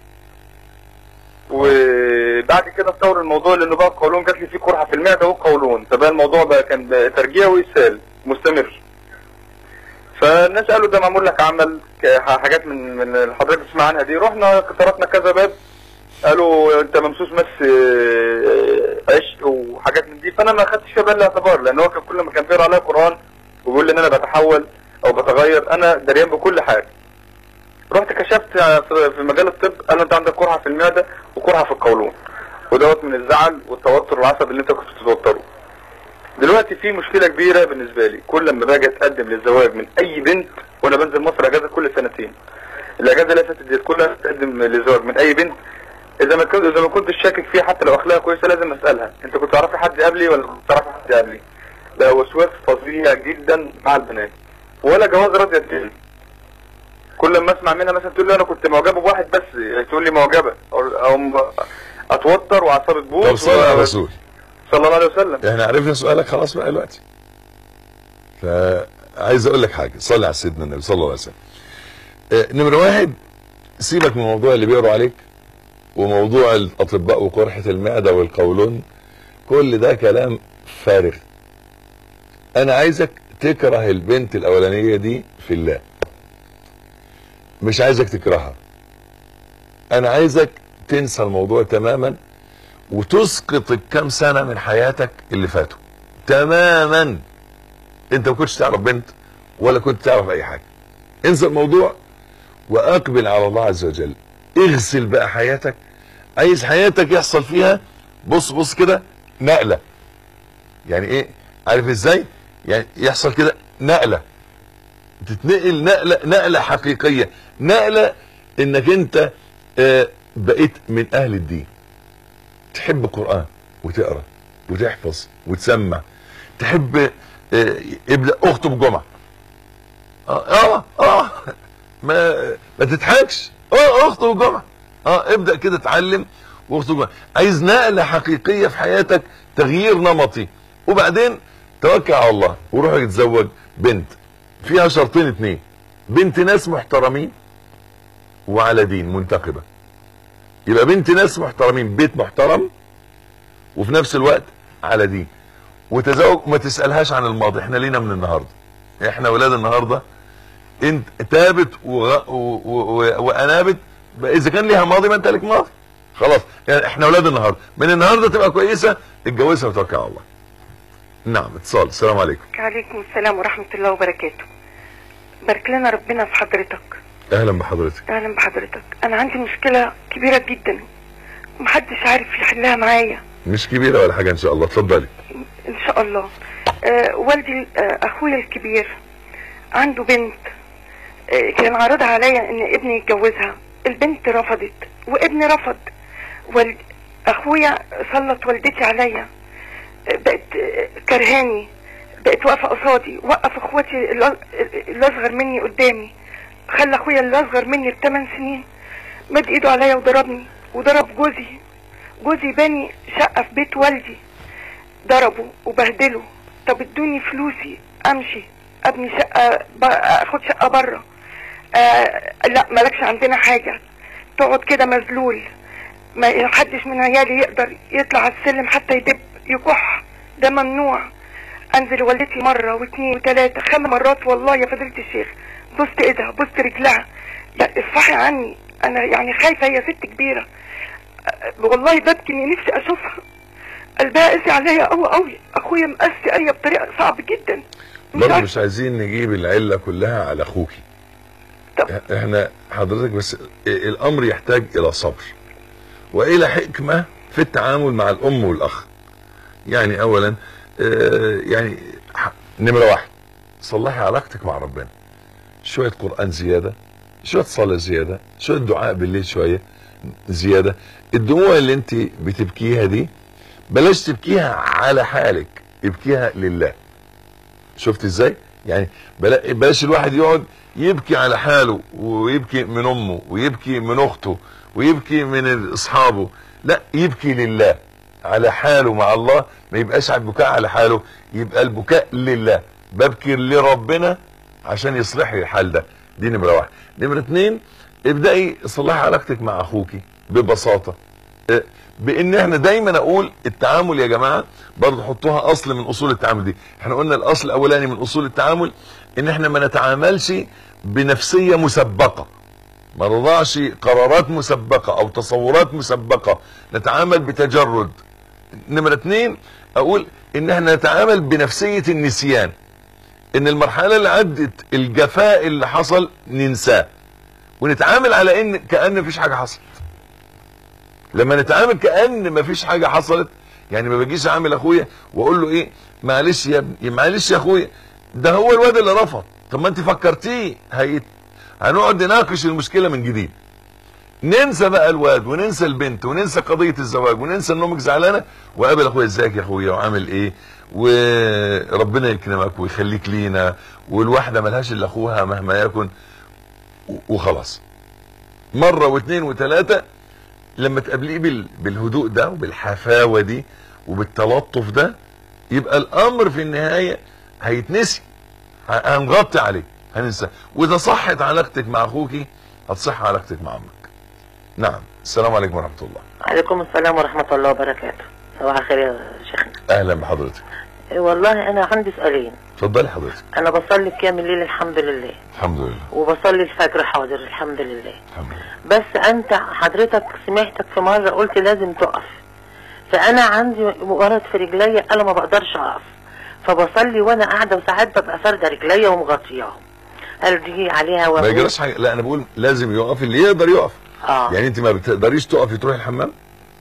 وبعد كده اتطور الموضوع لانه بقى القولون جات لي فيه قرحه في المعده والقولون فبقى الموضوع بقى كان بقى ترجيع واسهال مستمر فالناس قالوا ده معمول لك عمل ك- حاجات من من اللي حضرتك تسمع عنها دي رحنا طرقنا كذا باب قالوا انت ممسوس مس آه، عشق وحاجات من دي فانا ما خدتش فيها بالي اعتبار لان هو كان كل ما كان بيقرا عليا قران وبيقول لي ان انا بتحول او بتغير انا دريان بكل حاجه رحت كشفت في في مجال الطب قالوا انت عندك قرحه في المعده وقرحه في القولون ودوت من الزعل والتوتر العصبي اللي انت كنت بتتوتره دلوقتي في مشكله كبيره بالنسبه لي كل ما باجي اتقدم للزواج من اي بنت وانا بنزل مصر اجازه كل سنتين الاجازه اللي فاتت دي كلها اتقدم للزواج من اي بنت اذا ما كنت اذا ما كنتش شاكك فيها حتى لو اخلاقها كويسه لازم اسالها انت كنت تعرفي حد قبلي ولا كنت تعرفي حد قبلي ده وسواس فظيع جدا مع البنات ولا جواز راضيه تجيلي كل ما اسمع منها مثلا تقول لي انا كنت معجبه بواحد بس تقول لي معجبه او او اتوتر واعصابي تبوظ طب صلي على و- الرسول صلى الله عليه وسلم احنا عرفنا سؤالك خلاص بقى دلوقتي فعايز اقول لك حاجه صلي على سيدنا النبي صلى الله عليه وسلم اه، نمره واحد سيبك من الموضوع اللي بيقروا عليك وموضوع الاطباء وقرحه المعده والقولون كل ده كلام فارغ انا عايزك تكره البنت الاولانيه دي في الله مش عايزك تكرهها انا عايزك تنسى الموضوع تماما وتسقط الكام سنه من حياتك اللي فاتوا تماما انت ما كنتش تعرف بنت ولا كنت تعرف اي حاجه انسى الموضوع واقبل على الله عز وجل اغسل بقى حياتك عايز حياتك يحصل فيها بص بص كده نقله يعني ايه عارف ازاي يعني يحصل كده نقله تتنقل نقله نقله حقيقيه نقله انك انت آه، بقيت من اهل الدين تحب القرآن وتقرا وتحفظ وتسمع تحب آه، ابدا اخطب جمعه اه اه اه ما ما تضحكش اه اخطب جمعه اه ابدا كده اتعلم واخطب جمعه عايز نقله حقيقيه في حياتك تغيير نمطي وبعدين توكل على الله وروح يتزوج بنت فيها شرطين اتنين بنت ناس محترمين وعلى دين منتقبه يبقى بنت ناس محترمين بيت محترم وفي نفس الوقت على دين وتزوج وما تسالهاش عن الماضي احنا لينا من النهارده احنا ولاد النهارده انت تابت وغ... و... و... و... وانابت بقى اذا كان ليها ماضي ما انت لك ماضي خلاص يعني احنا ولاد النهارده من النهارده تبقى كويسه اتجوزها وتوكل على الله نعم اتصال السلام عليكم عليكم السلام ورحمة الله وبركاته بارك لنا ربنا في حضرتك اهلا بحضرتك اهلا بحضرتك انا عندي مشكلة كبيرة جدا محدش عارف يحلها معايا مش كبيره ولا حاجه ان شاء الله اتفضلي ان شاء الله آه والدي آه اخويا الكبير عنده بنت آه كان عارضها عليا ان ابني يتجوزها البنت رفضت وابني رفض والد اخويا سلط والدتي عليا آه بقت آه كرهاني بقت واقفه قصادي وقف اخواتي اللي اللي اصغر مني قدامي خلى اخويا اللي اصغر مني بثمان سنين مد ايده عليا وضربني وضرب جوزي جوزي باني شقه في بيت والدي ضربه وبهدله طب ادوني فلوسي امشي ابني شقه ب... اخد شقه بره آه لا مالكش عندنا حاجه تقعد كده مذلول ما حدش من عيالي يقدر يطلع على السلم حتى يدب يكح ده ممنوع انزل والدتي مره واثنين وثلاثه خمس مرات والله يا فضيله الشيخ بصت ايدها بصت رجلها لا اصفحي عني انا يعني خايفه هي ست كبيره أه، والله ببكي اني نفسي اشوفها قلبها قاسي عليا قوي قوي اخويا مقاسي عليا بطريقه صعبه جدا برضه مش عايزين نجيب العله كلها على اخوكي احنا حضرتك بس الامر يحتاج الى صبر والى حكمه في التعامل مع الام والاخ يعني اولا آه، يعني ح- نمره واحد صلحي علاقتك مع ربنا شويه قران زياده شويه صلاه زياده شويه دعاء بالليل شويه زياده الدموع اللي انت بتبكيها دي بلاش تبكيها على حالك ابكيها لله شفت ازاي يعني بلا- بلاش الواحد يقعد يبكي على حاله ويبكي من امه ويبكي من اخته ويبكي من اصحابه لا يبكي لله على حاله مع الله ما يبقاش على البكاء على حاله يبقى البكاء لله ببكي لربنا عشان يصلح لي الحال ده دي نمره واحد نمره اتنين ابدأي صلحي علاقتك مع اخوكي ببساطه اه، بان احنا دايما اقول التعامل يا جماعه برضه حطوها اصل من اصول التعامل دي احنا قلنا الاصل الاولاني من اصول التعامل ان احنا ما نتعاملش بنفسيه مسبقه ما نضعش قرارات مسبقه او تصورات مسبقه نتعامل بتجرد نمره اتنين اقول ان احنا نتعامل بنفسيه النسيان ان المرحله اللي عدت الجفاء اللي حصل ننساه ونتعامل على ان كان مفيش حاجه حصلت لما نتعامل كان مفيش حاجه حصلت يعني ما بجيش اعامل اخويا واقول له ايه معلش يا ابني معلش يا اخويا ده هو الواد اللي رفض طب ما انت فكرتيه هيت هنقعد نناقش المشكله من جديد ننسى بقى الواد وننسى البنت وننسى قضيه الزواج وننسى ان امك زعلانه وقابل اخويا ازيك يا اخويا وعامل ايه وربنا يكرمك ويخليك لينا والواحده ملهاش الا اخوها مهما يكن و- وخلاص مره واثنين وثلاثه لما تقابليه بال... بالهدوء ده وبالحفاوه دي وبالتلطف ده يبقى الامر في النهايه هيتنسي ه- هنغطي عليه هننسى واذا صحت علاقتك مع اخوكي هتصح علاقتك مع امك نعم السلام عليكم ورحمه الله عليكم السلام ورحمة الله وبركاته صباح الخير يا شيخنا اهلا بحضرتك إيه والله أنا عندي سؤالين اتفضلي حضرتك أنا بصلي قيام الليل الحمد لله الحمد لله وبصلي الفجر حاضر الحمد لله بس أنت حضرتك سمعتك في مرة قلت لازم تقف فأنا عندي ورد في رجليا أنا ما بقدرش أقف فبصلي وأنا قاعدة وساعات ببقى فاردة رجليا ومغطياهم هل دي عليها ما وقوف؟ يجراش حاجه لا انا بقول لازم يقف اللي يقدر يقف آه. يعني انت ما بتقدريش تقفي تروحي الحمام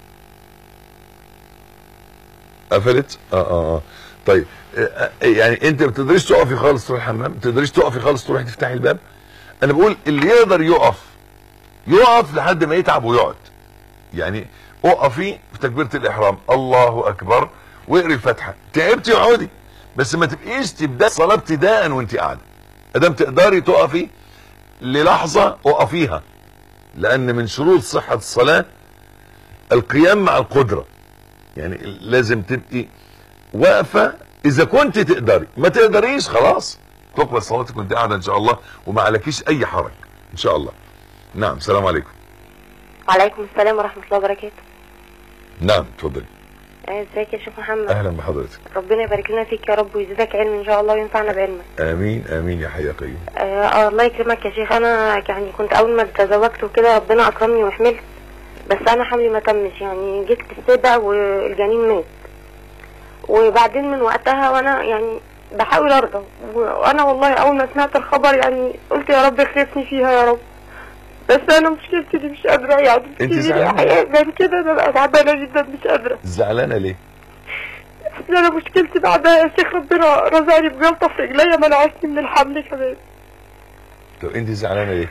قفلت اه اه اه طيب آه، آه، يعني انت ما بتقدريش تقفي خالص تروحي الحمام ما بتقدريش تقفي خالص تروحي تفتحي الباب انا بقول اللي يقدر يقف يقف لحد ما يتعب ويقعد يعني اقفي في تكبيره الاحرام الله اكبر واقري الفاتحه تعبتي اقعدي بس ما تبقيش تبداي الصلاه ابتداء وانت قاعده ادام تقدري تقفي للحظه اقفيها لان من شروط صحه الصلاه القيام مع القدره يعني لازم تبقي واقفه اذا كنت تقدري ما تقدريش خلاص تقبل صلاتك وانت قاعده ان شاء الله وما عليكيش اي حرج ان شاء الله نعم السلام عليكم وعليكم السلام ورحمة الله وبركاته نعم اتفضلي ازيك يا شيخ محمد اهلا بحضرتك ربنا يبارك لنا فيك يا رب ويزيدك علم ان شاء الله وينفعنا بعلمك امين امين يا حي يا قيوم آه آه، الله يكرمك يا شيخ انا يعني كنت اول ما تزوجت وكده ربنا اكرمني وحملت بس انا حملي ما تمش يعني جيت السابع والجنين مات وبعدين من وقتها وانا يعني بحاول ارضى وانا والله اول ما سمعت الخبر يعني قلت يا رب اخلفني فيها يا رب بس انا مشكلتي دي مش قادره يعني انت بتيجي لي زعلانة؟ احيانا بعد كده ببقى تعبانه جدا مش قادره زعلانه ليه بس انا مشكلتي بعدها يا شيخ ربنا رزقني بجلطه في رجليا منعتني من الحمل كمان طب انت زعلانه ليه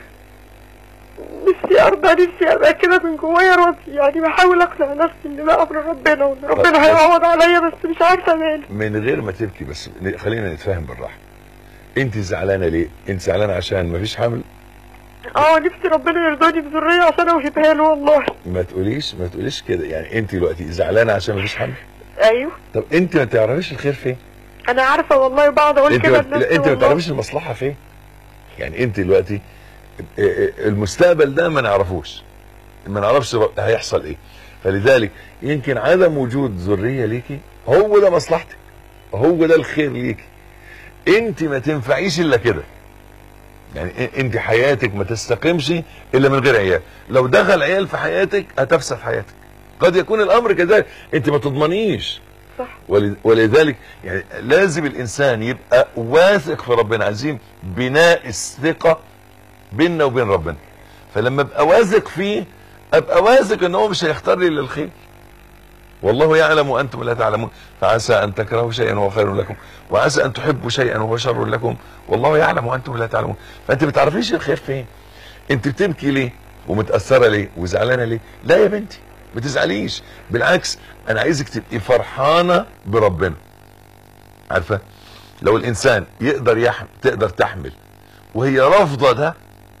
نفسي ارضى نفسي ابقى كده من جوايا راضي يعني بحاول اقنع نفسي ان ده امر ربنا وان طب ربنا بس- هيعوض عليا بس مش عارفه مالي من غير ما تبكي بس ن- خلينا نتفاهم بالراحه انت زعلانه ليه انت زعلانه عشان مفيش حمل اه نفسي ربنا يرضاني بذريه عشان اوهبها له والله ما تقوليش ما تقوليش كده يعني انت دلوقتي زعلانه عشان مفيش حمل ايوه طب انت ما تعرفيش الخير فين انا عارفه والله بقعد اقول انت كده ما... لنفسي لا، انت ما والله. تعرفيش المصلحه فين يعني انت دلوقتي اه، اه، المستقبل ده ما نعرفوش ما نعرفش ر- هيحصل ايه فلذلك يمكن عدم وجود ذريه ليكي هو ده مصلحتك هو ده الخير ليكي انت ما تنفعيش الا كده يعني ا- انت حياتك ما تستقيمش الا من غير عيال لو دخل عيال في حياتك هتفسد حياتك قد يكون الامر كذلك انت ما تضمنيش صح ول- ولذلك يعني لازم الانسان يبقى واثق في ربنا عايزين بناء الثقه بيننا وبين ربنا فلما ابقى واثق فيه ابقى واثق ان هو مش هيختار لي الا الخير والله يعلم وانتم لا تعلمون فعسى ان تكرهوا شيئا وهو خير لكم وعسى ان تحبوا شيئا وهو شر لكم والله يعلم وانتم لا تعلمون فانت ما تعرفيش الخير فين انت بتبكي ليه ومتاثره ليه وزعلانه ليه لا يا بنتي ما تزعليش بالعكس انا عايزك تبقي فرحانه بربنا عارفه لو الانسان يقدر يحمل تقدر تحمل وهي رافضه ده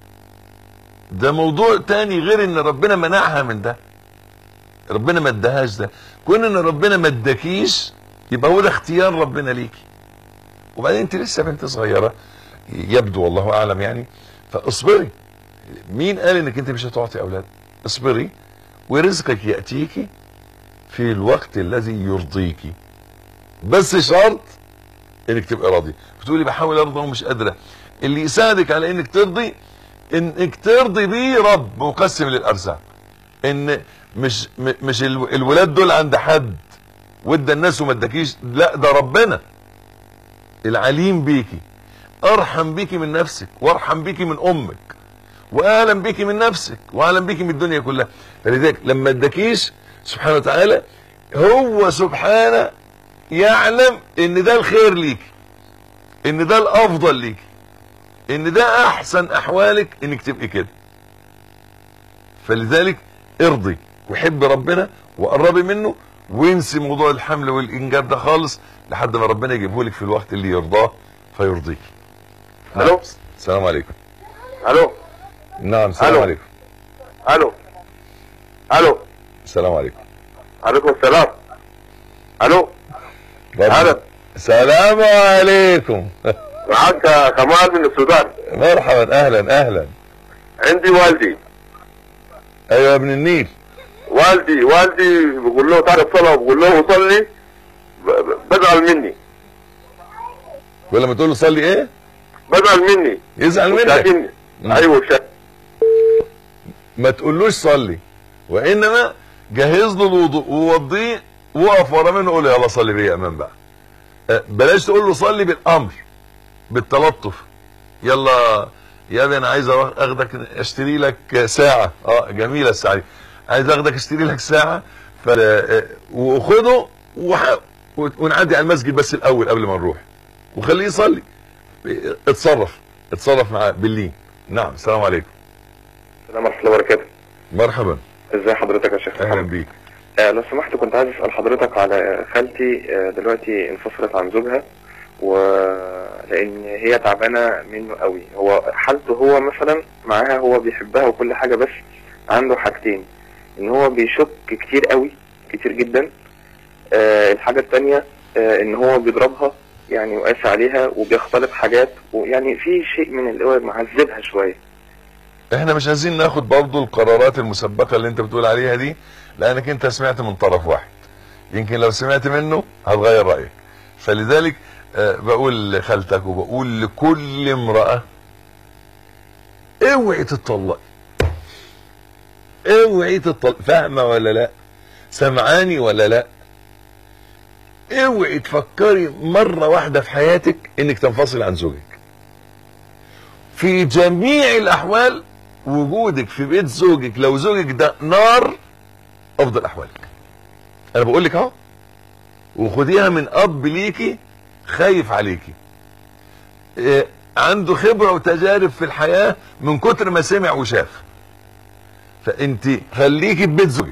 ده موضوع تاني غير ان ربنا منعها من ده ربنا ما ادهاش ده كون ان ربنا ما اداكيش يبقى هو ده اختيار ربنا ليكي وبعدين انت لسه بنت صغيره يبدو والله اعلم يعني فاصبري مين قال انك انت مش هتعطي اولاد اصبري ورزقك ياتيكي في الوقت الذي يرضيكي بس شرط انك تبقى راضي بتقولي بحاول ارضى ومش قادره اللي يساعدك على انك ترضي انك ترضي بيه رب مقسم للارزاق ان مش م- مش الو- الولاد دول عند حد وادى الناس وما اداكيش لا ده ربنا العليم بيكي ارحم بيكي من نفسك وارحم بيكي من امك واعلم بيكي من نفسك واعلم بيكي من الدنيا كلها فلذلك لما اداكيش سبحانه وتعالى هو سبحانه يعلم ان ده الخير ليك ان ده الافضل ليك ان ده احسن احوالك انك تبقي كده فلذلك ارضي وحب ربنا وقربي منه وانسي موضوع الحمل والانجاب ده خالص لحد ما ربنا يجيبه لك في الوقت اللي يرضاه فيرضيك الو السلام عليكم الو نعم السلام ألو. عليكم الو الو السلام عليكم عليكم السلام الو هلا السلام عليكم معك كمال من السودان مرحبا اهلا اهلا عندي والدي ايوه يا ابن النيل والدي والدي بقول له تعالى الصلاة بقول له صلي ب- ب- بزعل مني ولا ما تقول له صلي ايه بزعل مني يزعل منك وشاكني. مم. ايوه شا... ما تقولوش صلي وانما جهز له الوضوء ووضيه وقف ورا منه قول له يلا صلي بيا يا امام بقى أه، بلاش تقول له صلي بالامر بالتلطف يلا يا ابني انا عايز أروح اخدك اشتري لك ساعه اه جميله الساعه دي عايز اخدك اشتري لك ساعه ف آه، وخده وح... ونعدي على المسجد بس الاول قبل ما نروح وخليه يصلي اتصرف اتصرف معاه باللين نعم السلام عليكم السلام ورحمة الله وبركاته مرحبا ازي حضرتك يا شيخ اهلا بيك آه لو سمحت كنت عايز اسال حضرتك على خالتي آه دلوقتي انفصلت عن زوجها ولان هي تعبانه منه قوي هو حالته هو مثلا معاها هو بيحبها وكل حاجه بس عنده حاجتين ان هو بيشك كتير قوي كتير جدا آه الحاجه التانية آه ان هو بيضربها يعني وقاسي عليها وبيختلط حاجات ويعني في شيء من اللي هو معذبها شويه احنا مش عايزين ناخد برضو القرارات المسبقة اللي انت بتقول عليها دي لانك انت سمعت من طرف واحد يمكن لو سمعت منه هتغير رايك فلذلك آه، بقول لخالتك وبقول لكل امراه اوعي تتطلقي اوعي تتطلقي فاهمه ولا لا سمعاني ولا لا اوعي تفكري مره واحده في حياتك انك تنفصل عن زوجك في جميع الاحوال وجودك في بيت زوجك لو زوجك ده نار افضل احوالك انا بقول لك اهو وخديها من اب ليكي خايف عليكي إيه عنده خبره وتجارب في الحياه من كتر ما سمع وشاف فانت خليكي في بيت زوجك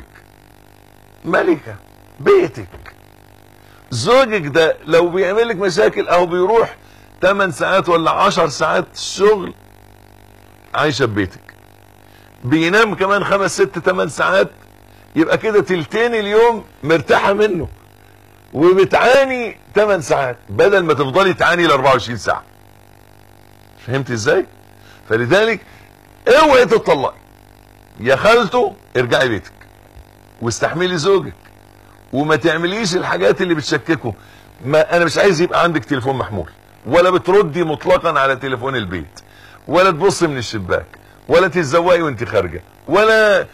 ملكه بيتك زوجك ده لو بيعمل لك مشاكل او بيروح 8 ساعات ولا 10 ساعات شغل عايشه ببيتك بينام كمان خمس ست ثمان ساعات يبقى كده تلتين اليوم مرتاحه منه وبتعاني 8 ساعات بدل ما تفضلي تعاني ل 24 ساعه فهمت ازاي فلذلك اوعي تتطلقي يا خالته ارجعي بيتك واستحملي زوجك وما تعمليش الحاجات اللي بتشككه ما انا مش عايز يبقى عندك تليفون محمول ولا بتردي مطلقا على تليفون البيت ولا تبصي من الشباك ولا تتزوقي وانت خارجه ولا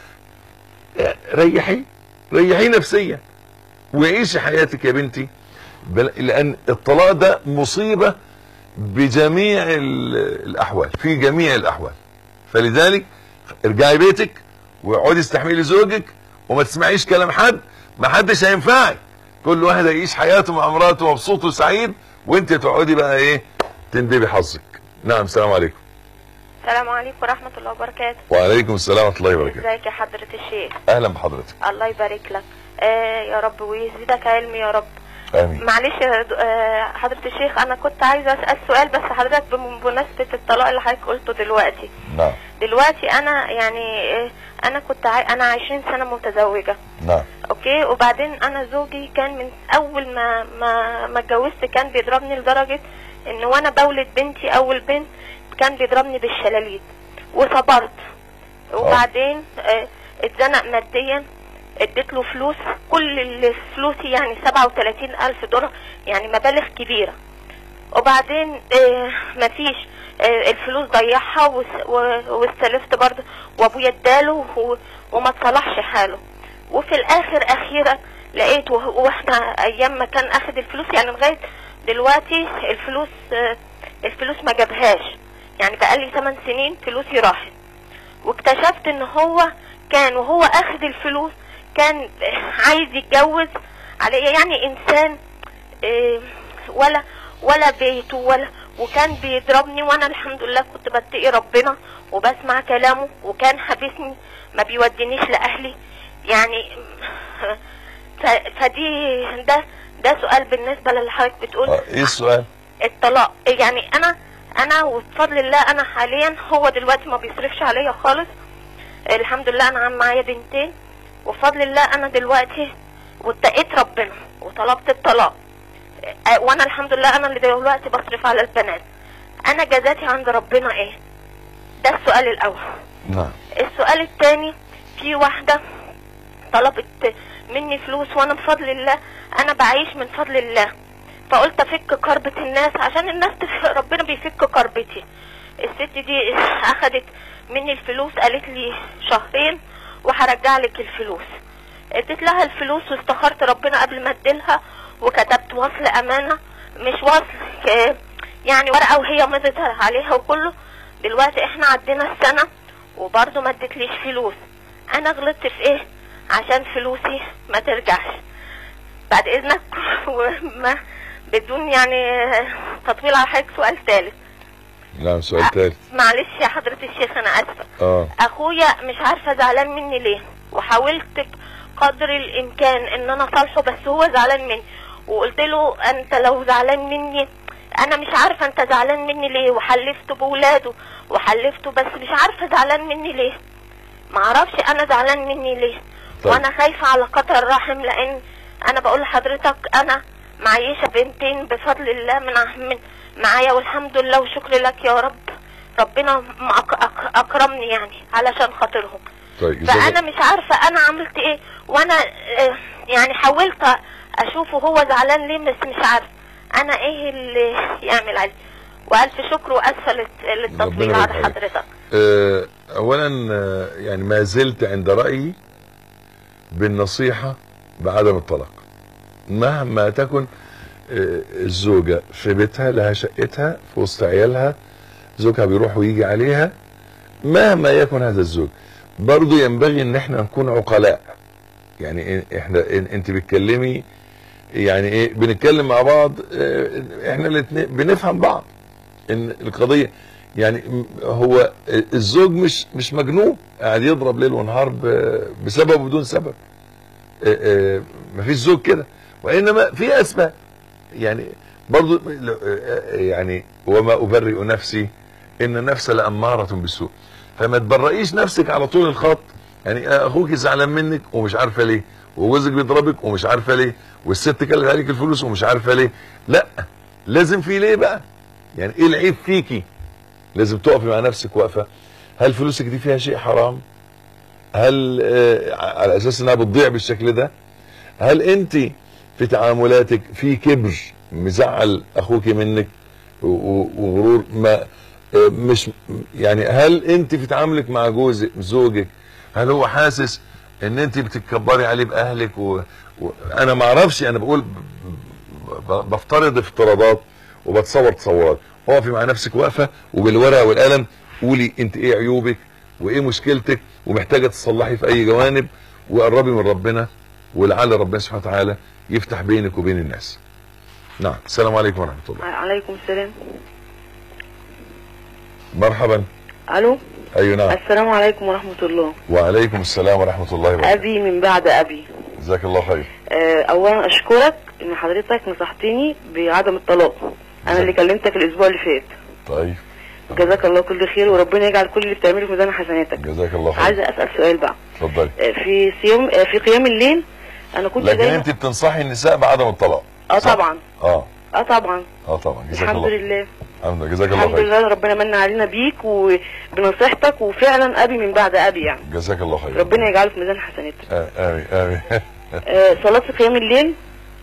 ريحي ريحي نفسيا وعيشي حياتك يا بنتي بل... لان الطلاق ده مصيبه بجميع ال- الاحوال في جميع الاحوال فلذلك ارجعي بيتك واقعدي استحملي زوجك وما تسمعيش كلام حد ما حدش هينفعك كل واحد هيعيش حياته مع مراته مبسوط وسعيد وانت تقعدي بقى ايه تندبي حظك نعم السلام عليكم السلام عليكم ورحمة الله وبركاته وعليكم السلام ورحمه الله وبركاته ازيك يا حضرة الشيخ اهلا بحضرتك الله يبارك لك آه يا رب ويزيدك علم يا رب امين معلش يا د- آه حضرة الشيخ انا كنت عايزة اسأل سؤال بس حضرتك بمناسبة الطلاق اللي حضرتك قلته دلوقتي نعم دلوقتي انا يعني آه انا كنت عاي... انا 20 سنة متزوجة نعم اوكي وبعدين انا زوجي كان من اول ما ما ما اتجوزت كان بيضربني لدرجة ان وانا بولد بنتي اول بنت كان بيضربني بالشلاليت وصبرت وبعدين آه، اتزنق ماديا اديت له فلوس كل اللي في فلوسي يعني 37 الف دولار يعني مبالغ كبيرة وبعدين آه مفيش آه الفلوس ضيعها وس- و- واستلفت برضه وابويا اداله و- وما اتصلحش حاله وفي الاخر اخيرا لقيت وه- واحنا ايام ما كان اخد الفلوس يعني لغايه دلوقتي الفلوس آه الفلوس ما جابهاش يعني بقالي 8 سنين فلوسي راحت واكتشفت ان هو كان وهو اخد الفلوس كان عايز يتجوز على يعني انسان آه، ولا ولا بيته ولا وكان بيضربني وانا الحمد لله كنت بتقي ربنا وبسمع كلامه وكان حابسني ما بيودينيش لاهلي يعني ف- فدي ده ده سؤال بالنسبه للي حضرتك بتقول آه، ايه السؤال الطلاق يعني انا انا وبفضل الله انا حاليا هو دلوقتي ما بيصرفش عليا خالص الحمد لله انا عم معايا بنتين وبفضل الله انا دلوقتي واتقيت ربنا وطلبت الطلاق آه، وانا الحمد لله انا اللي دلوقتي بصرف على البنات انا جزاتي عند ربنا ايه ده السؤال الاول نعم السؤال الثاني في واحدة طلبت مني فلوس وانا بفضل الله انا بعيش من فضل الله فقلت افك كربة الناس عشان الناس تف... ربنا بيفك كربتي الست دي اخدت مني الفلوس قالت لي شهرين وهرجع لك الفلوس اديت لها الفلوس واستخرت ربنا قبل ما اديلها وكتبت وصل امانة مش وصل ك- يعني ورقة وهي مضت عليها وكله دلوقتي احنا عدينا السنة وبرضه ما اديتليش فلوس انا غلطت في ايه عشان فلوسي ما ترجعش بعد اذنك وما بدون يعني تطويل على حضرتك سؤال ثالث نعم سؤال ثالث معلش يا حضرة الشيخ انا اسفة اه اخويا مش عارفة زعلان مني ليه وحاولت بقدر الامكان ان انا اصالحه بس هو زعلان مني وقلت له انت لو زعلان مني انا مش عارفة انت زعلان مني ليه وحلفته بولاده وحلفته بس مش عارفة زعلان مني ليه معرفش انا زعلان مني ليه طيب. وانا خايفة على قطع الرحم لان انا بقول لحضرتك انا معيشة بنتين بفضل الله من من معايا والحمد لله وشكر لك يا رب ربنا م- أك- أك- اكرمني يعني علشان خاطرهم طيب فانا مش عارفة انا عملت ايه وانا آه، يعني حاولت اشوفه هو زعلان ليه بس مش عارف انا ايه اللي يعمل عليه والف شكر واسفه للت- للتطويل ربنا على يبارك عليك. حضرتك آه، اولا آه، يعني ما زلت عند رايي بالنصيحه بعدم الطلاق مهما تكن آه، الزوجه في بيتها لها شقتها في وسط عيالها زوجها بيروح ويجي عليها مهما يكن هذا الزوج برضو ينبغي ان احنا نكون عقلاء يعني إن- احنا إن- انت بتكلمي يعني ايه بنتكلم مع بعض آه، احنا الاثنين بنفهم بعض ان القضيه يعني م- هو الزوج مش مش مجنون قاعد يضرب ليل ونهار ب- بسبب بدون سبب آه، آه، مفيش زوج كده وانما في اسباب يعني برضو ل- آه، يعني وما ابرئ نفسي ان النفس لاماره بالسوء فما تبرئيش نفسك على طول الخط يعني اخوك زعلان منك ومش عارفه ليه وجوزك بيضربك ومش عارفه ليه والست كلت عليك الفلوس ومش عارفه ليه لا لازم في ليه بقى يعني ايه العيب فيكي لازم تقفي مع نفسك واقفه هل فلوسك دي فيها شيء حرام هل آه على اساس انها بتضيع بالشكل ده هل انت في تعاملاتك في كبر مزعل اخوك منك و- و- وغرور ما آه، مش يعني هل انت في تعاملك مع جوزك زوجك هل هو حاسس ان انت بتتكبري عليه باهلك و... و... انا ما اعرفش انا بقول ب... ب... بفترض افتراضات وبتصور تصورات اقفي مع نفسك واقفه وبالورقه والقلم قولي انت ايه عيوبك وايه مشكلتك ومحتاجه تصلحي في اي جوانب وقربي من ربنا ولعل ربنا سبحانه وتعالى يفتح بينك وبين الناس نعم السلام عليكم ورحمه الله عليكم السلام مرحبا الو ايوه نعم السلام عليكم ورحمة الله وعليكم السلام ورحمه الله وبركاته ابي من بعد ابي جزاك الله خير آه، اولا اشكرك ان حضرتك نصحتني بعدم الطلاق انا اللي كلمتك الاسبوع اللي فات طيب جزاك الله كل خير وربنا يجعل كل اللي بتعمله في ميزان حسناتك جزاك الله خير عايزه اسال سؤال بقى اتفضلي آه، في صيام آه، في قيام الليل انا كنت لكن دايما انت بتنصحي النساء بعدم الطلاق اه طبعا اه اه طبعا اه طبعا جزاك الحمد الله لله الحمد لله جزاك الله الحمد خير لله ربنا من علينا بيك وبنصيحتك وفعلا ابي من بعد ابي يعني جزاك الله خير ربنا يجعله في ميزان حسناتك آه، امين امين آه، صلاة قيام الليل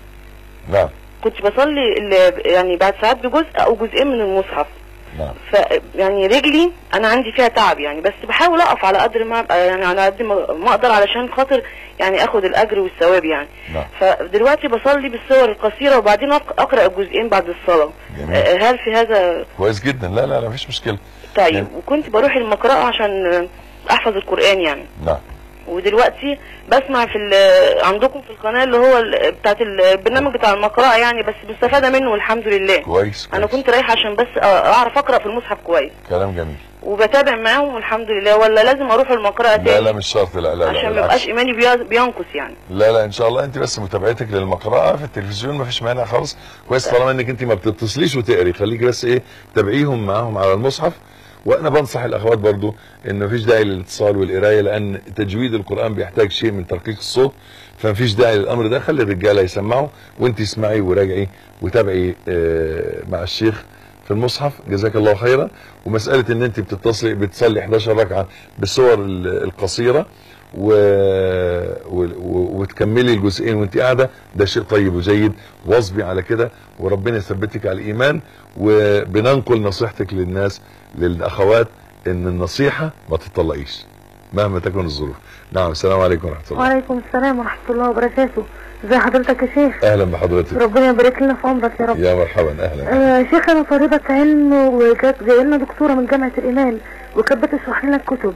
نعم كنت بصلي ال- يعني بعد ساعات بجزء او جزئين من المصحف نعم ف يعني رجلي انا عندي فيها تعب يعني بس بحاول اقف على قدر ما أبقى يعني على قد ما ما اقدر علشان خاطر يعني اخد الاجر والثواب يعني نعم فدلوقتي بصلي بالصور القصيره وبعدين أق- اقرا الجزئين بعد الصلاه جميل. آه، هل في هذا كويس جدا لا لا لا مفيش مشكله طيب وكنت بروح المقرأة عشان احفظ القرآن يعني نعم ودلوقتي بسمع في ال- عندكم في القناة اللي هو ال- بتاعت البرنامج بتاع المقرأة يعني بس مستفادة منه والحمد لله كويس انا كنت رايحة عشان بس أ- اعرف اقرأ في المصحف كويس كلام جميل وبتابع معاهم والحمد لله ولا لازم اروح المقرأة لا تاني لا مش شرط لا لا لا عشان ما بالعكس. يبقاش ايماني بي- بينقص يعني لا لا ان شاء الله انت بس متابعتك للمقرأة في التلفزيون ما فيش مانع خالص كويس طالما انك انت ما بتتصليش وتقري خليكي بس ايه تابعيهم معاهم على المصحف وانا بنصح الاخوات برضو ان مفيش داعي للاتصال والقرايه لان تجويد القران بيحتاج شيء من ترقيق الصوت فمفيش داعي للامر ده خلي الرجاله يسمعوا وانت اسمعي وراجعي وتابعي آه، مع الشيخ في المصحف جزاك الله خيرا ومساله ان انت بتتصلي بتصلي 11 ركعه بالصور ال- القصيره و... و... و... وتكملي الجزئين وانت قاعده ده شيء طيب وجيد واصبي على كده وربنا يثبتك على الايمان وبننقل نصيحتك للناس للاخوات ان النصيحه ما تطلقيش مهما تكن الظروف نعم السلام عليكم ورحمه الله وعليكم السلام ورحمة الله وبركاته ازي حضرتك يا شيخ اهلا بحضرتك ربنا يبارك لنا في عمرك يا رب يا مرحبا اهلا آه شيخ انا طالبة علم وكانت جايه لنا دكتورة من جامعة الايمان وكانت بتشرح لنا الكتب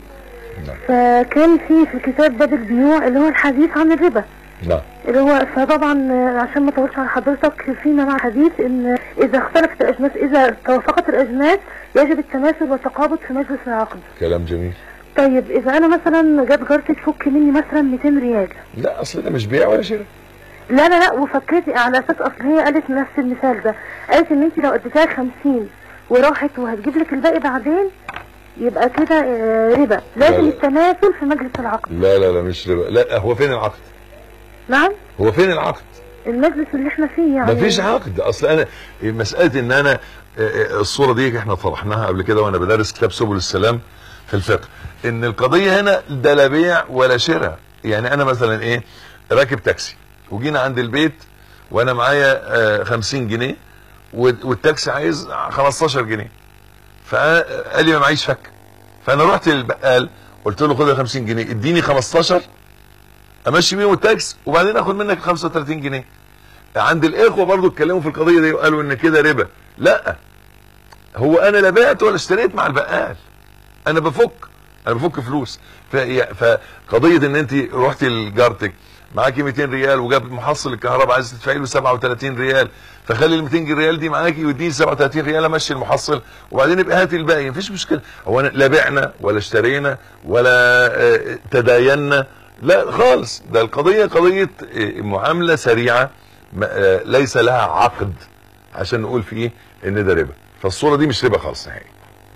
فكان في في الكتاب باب البيوع اللي هو الحديث عن الربا نعم اللي هو فطبعا آه، عشان ما اطولش على حضرتك فينا مع حديث ان اذا اختلفت الاجناس اذا توافقت الاجناس يجب التماثل والتقابض في مجلس العقد كلام جميل طيب اذا انا مثلا جت جارتي تفك مني مثلا 200 ريال لا اصل ده مش بيع ولا شراء لا لا لا وفكرتي على اساس اصل هي قالت نفس المثال ده قالت ان انت لو اديتها 50 وراحت وهتجيب لك الباقي بعدين يبقى كده آه، ربا لازم لا. التماثل في مجلس العقد لا لا لا مش ربا لا هو فين العقد نعم هو فين العقد المجلس اللي احنا فيه يعني مفيش عقد اصل انا مساله ان انا آه، آه، الصوره دي احنا طرحناها قبل كده وانا بدرس كتاب سبل السلام في الفقه ان القضيه هنا ده لا بيع ولا شراء يعني انا مثلا ايه راكب تاكسي وجينا عند البيت وانا معايا آه، 50 جنيه وال- والتاكسي عايز 15 جنيه فقال لي ما معيش فك فانا رحت للبقال قلت له خد ال 50 جنيه اديني 15 امشي بيهم التاكس وبعدين اخد منك 35 جنيه عند الاخوه برضو اتكلموا في القضيه دي وقالوا ان كده ربا لا هو انا لا بعت ولا اشتريت مع البقال انا بفك انا بفك فلوس ف- فقضيه ان انت رحتي لجارتك معاكي 200 ريال وجاب محصل الكهرباء عايز تدفعي له 37 ريال فخلي ال 200 ريال دي معاكي واديني 37 ريال امشي المحصل وبعدين يبقى هاتي الباقي مفيش مشكله هو أنا لا بعنا ولا اشترينا ولا آه، تداينا لا خالص ده القضيه قضيه آه، معامله سريعه ما- آه، ليس لها عقد عشان نقول فيه ان ده ربا فالصوره دي مش ربا خالص نهائي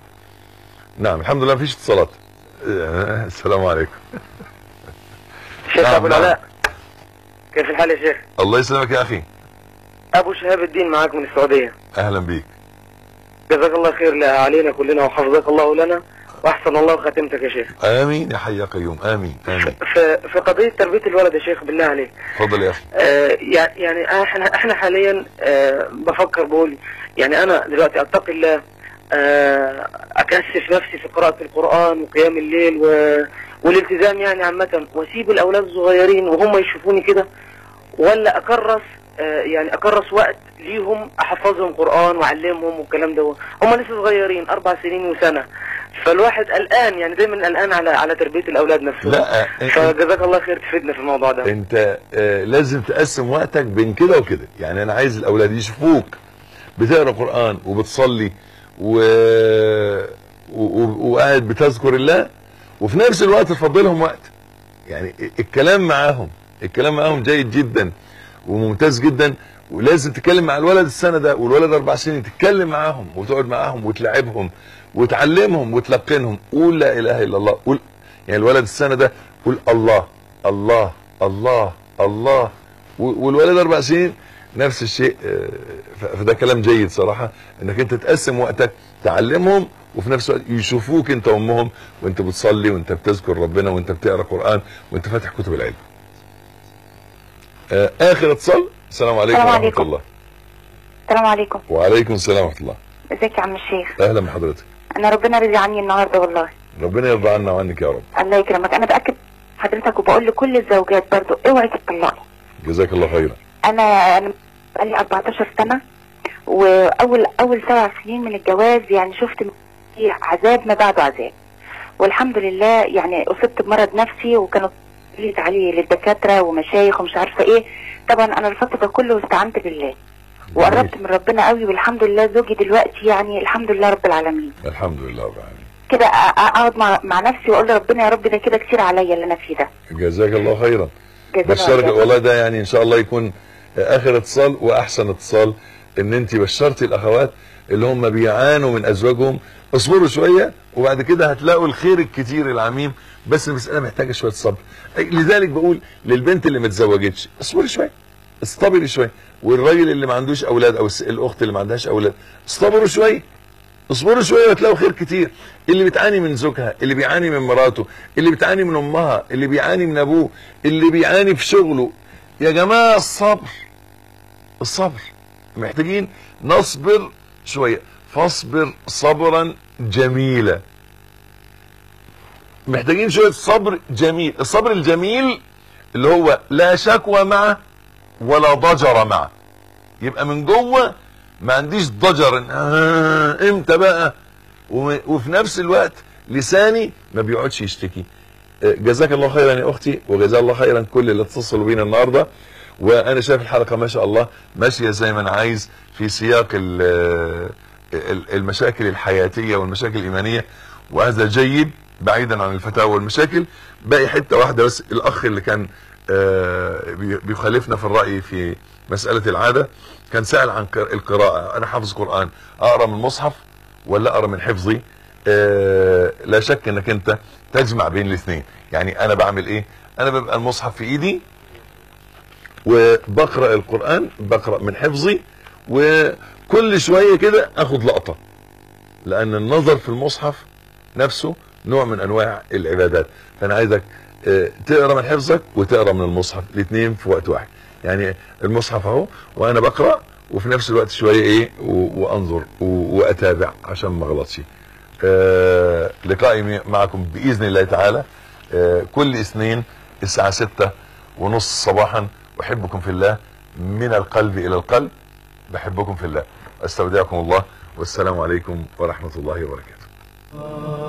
نعم الحمد لله مفيش اتصالات آه، السلام عليكم شيخ نعم، ابو نعم. العلاء كيف الحال يا شيخ الله يسلمك يا اخي ابو شهاب الدين معك من السعوديه اهلا بيك جزاك الله خير ل- علينا كلنا وحفظك الله لنا واحسن الله خاتمتك يا شيخ امين يا حي يا قيوم امين امين في في قضيه تربيه الولد يا شيخ بالله عليك اتفضل يا اخي آه يع- يعني احنا احنا حاليا آه بفكر بقول يعني انا دلوقتي اتقي الله آه اكثف نفسي في قراءه القران وقيام الليل و والالتزام يعني عامه واسيب الاولاد الصغيرين وهم يشوفوني كده ولا اكرس آه يعني اكرس وقت ليهم احفظهم قران واعلمهم والكلام ده هم لسه صغيرين اربع سنين وسنه فالواحد قلقان يعني دايما قلقان على على تربيه الاولاد نفسهم لا فجزاك الله خير تفيدنا في الموضوع ده انت آه لازم تقسم وقتك بين كده وكده يعني انا عايز الاولاد يشوفوك بتقرا قران وبتصلي و... و... و... وقاعد بتذكر الله وفي نفس الوقت تفضلهم وقت يعني الكلام معاهم الكلام معاهم جيد جدا وممتاز جدا ولازم تتكلم مع الولد السنه ده والولد اربع سنين تتكلم معاهم وتقعد معاهم وتلعبهم وتعلمهم وتلقنهم قول لا اله الا الله قول يعني الولد السنه ده قول الله الله الله الله و- والولد اربع سنين نفس الشيء آه، ف- فده كلام جيد صراحه انك انت تقسم وقتك تعلمهم وفي نفس الوقت يشوفوك انت وامهم وانت بتصلي وانت بتذكر ربنا وانت بتقرا قران وانت فاتح كتب العلم. آه، اخر اتصال السلام عليكم السلام ورحمه عليكم. الله. السلام عليكم وعليكم السلام ورحمه الله. ازيك يا عم الشيخ اهلا بحضرتك. انا ربنا رضي عني النهارده والله ربنا يرضى عنا وعنك يا رب. الله يكرمك انا باكد حضرتك وبقول لكل الزوجات برضو اوعي تطلقي جزاك الله خيرا. انا انا بقالي 14 سنه واول اول سبع سنين من الجواز يعني شفت فيه عذاب ما بعده عذاب والحمد لله يعني اصبت بمرض نفسي وكانوا لي تعالي للدكاتره ومشايخ ومش عارفه ايه طبعا انا رفضت ده كله واستعنت بالله وقربت من ربنا قوي والحمد لله زوجي دلوقتي يعني الحمد لله رب العالمين الحمد لله رب العالمين. كده أ- أ- اقعد مع, مع نفسي واقول لربنا يا رب ده كده كتير عليا اللي انا فيه ده جزاك الله خيرا. جزاك بشرك الله والله ده يعني ان شاء الله يكون اخر اتصال واحسن اتصال ان انت بشرتي الاخوات اللي هم بيعانوا من ازواجهم اصبروا شويه وبعد كده هتلاقوا الخير الكتير العميم بس المساله محتاجه شويه صبر لذلك بقول للبنت اللي ما اتزوجتش اصبري شويه استبري شويه والراجل اللي ما عندوش اولاد او الس- الاخت اللي ما عندهاش اولاد استبروا شويه اصبروا شويه وتلاقوا خير كتير اللي بتعاني من زوجها اللي بيعاني من مراته اللي بتعاني من امها اللي بيعاني من ابوه اللي بيعاني في شغله يا جماعه الصبر الصبر محتاجين نصبر شويه فاصبر صبرا جميلا محتاجين شويه صبر جميل الصبر الجميل اللي هو لا شكوى معه ولا ضجر معه يبقى من جوه ما عنديش ضجر إن آه امتى بقى وم- وفي نفس الوقت لساني ما بيقعدش يشتكي آه، جزاك الله خيرا يا اختي وجزا الله خيرا كل اللي اتصلوا بينا النهارده وانا شايف الحلقه ما شاء الله ماشيه زي ما انا عايز في سياق ال- ال- المشاكل الحياتيه والمشاكل الايمانيه وهذا جيد بعيدا عن الفتاوى والمشاكل باقي حته واحده بس الاخ اللي كان آه، بي- بيخالفنا في الراي في مساله العاده كان سال عن قر- القراءه انا حافظ قران اقرا من المصحف ولا اقرا من حفظي آه، لا شك انك انت تجمع بين الاثنين يعني انا بعمل ايه انا ببقى المصحف في ايدي وبقرا القران بقرا من حفظي وكل شويه كده اخد لقطه لان النظر في المصحف نفسه نوع من انواع العبادات فانا عايزك آه، تقرا من حفظك وتقرا من المصحف الاثنين في وقت واحد يعني المصحف اهو وانا بقرا وفي نفس الوقت شويه ايه و- وانظر و- واتابع عشان ما اغلطش آه، لقائي معكم باذن الله تعالى آه، كل اثنين الساعه ستة ونص صباحا احبكم في الله من القلب الى القلب بحبكم في الله استودعكم الله والسلام عليكم ورحمه الله وبركاته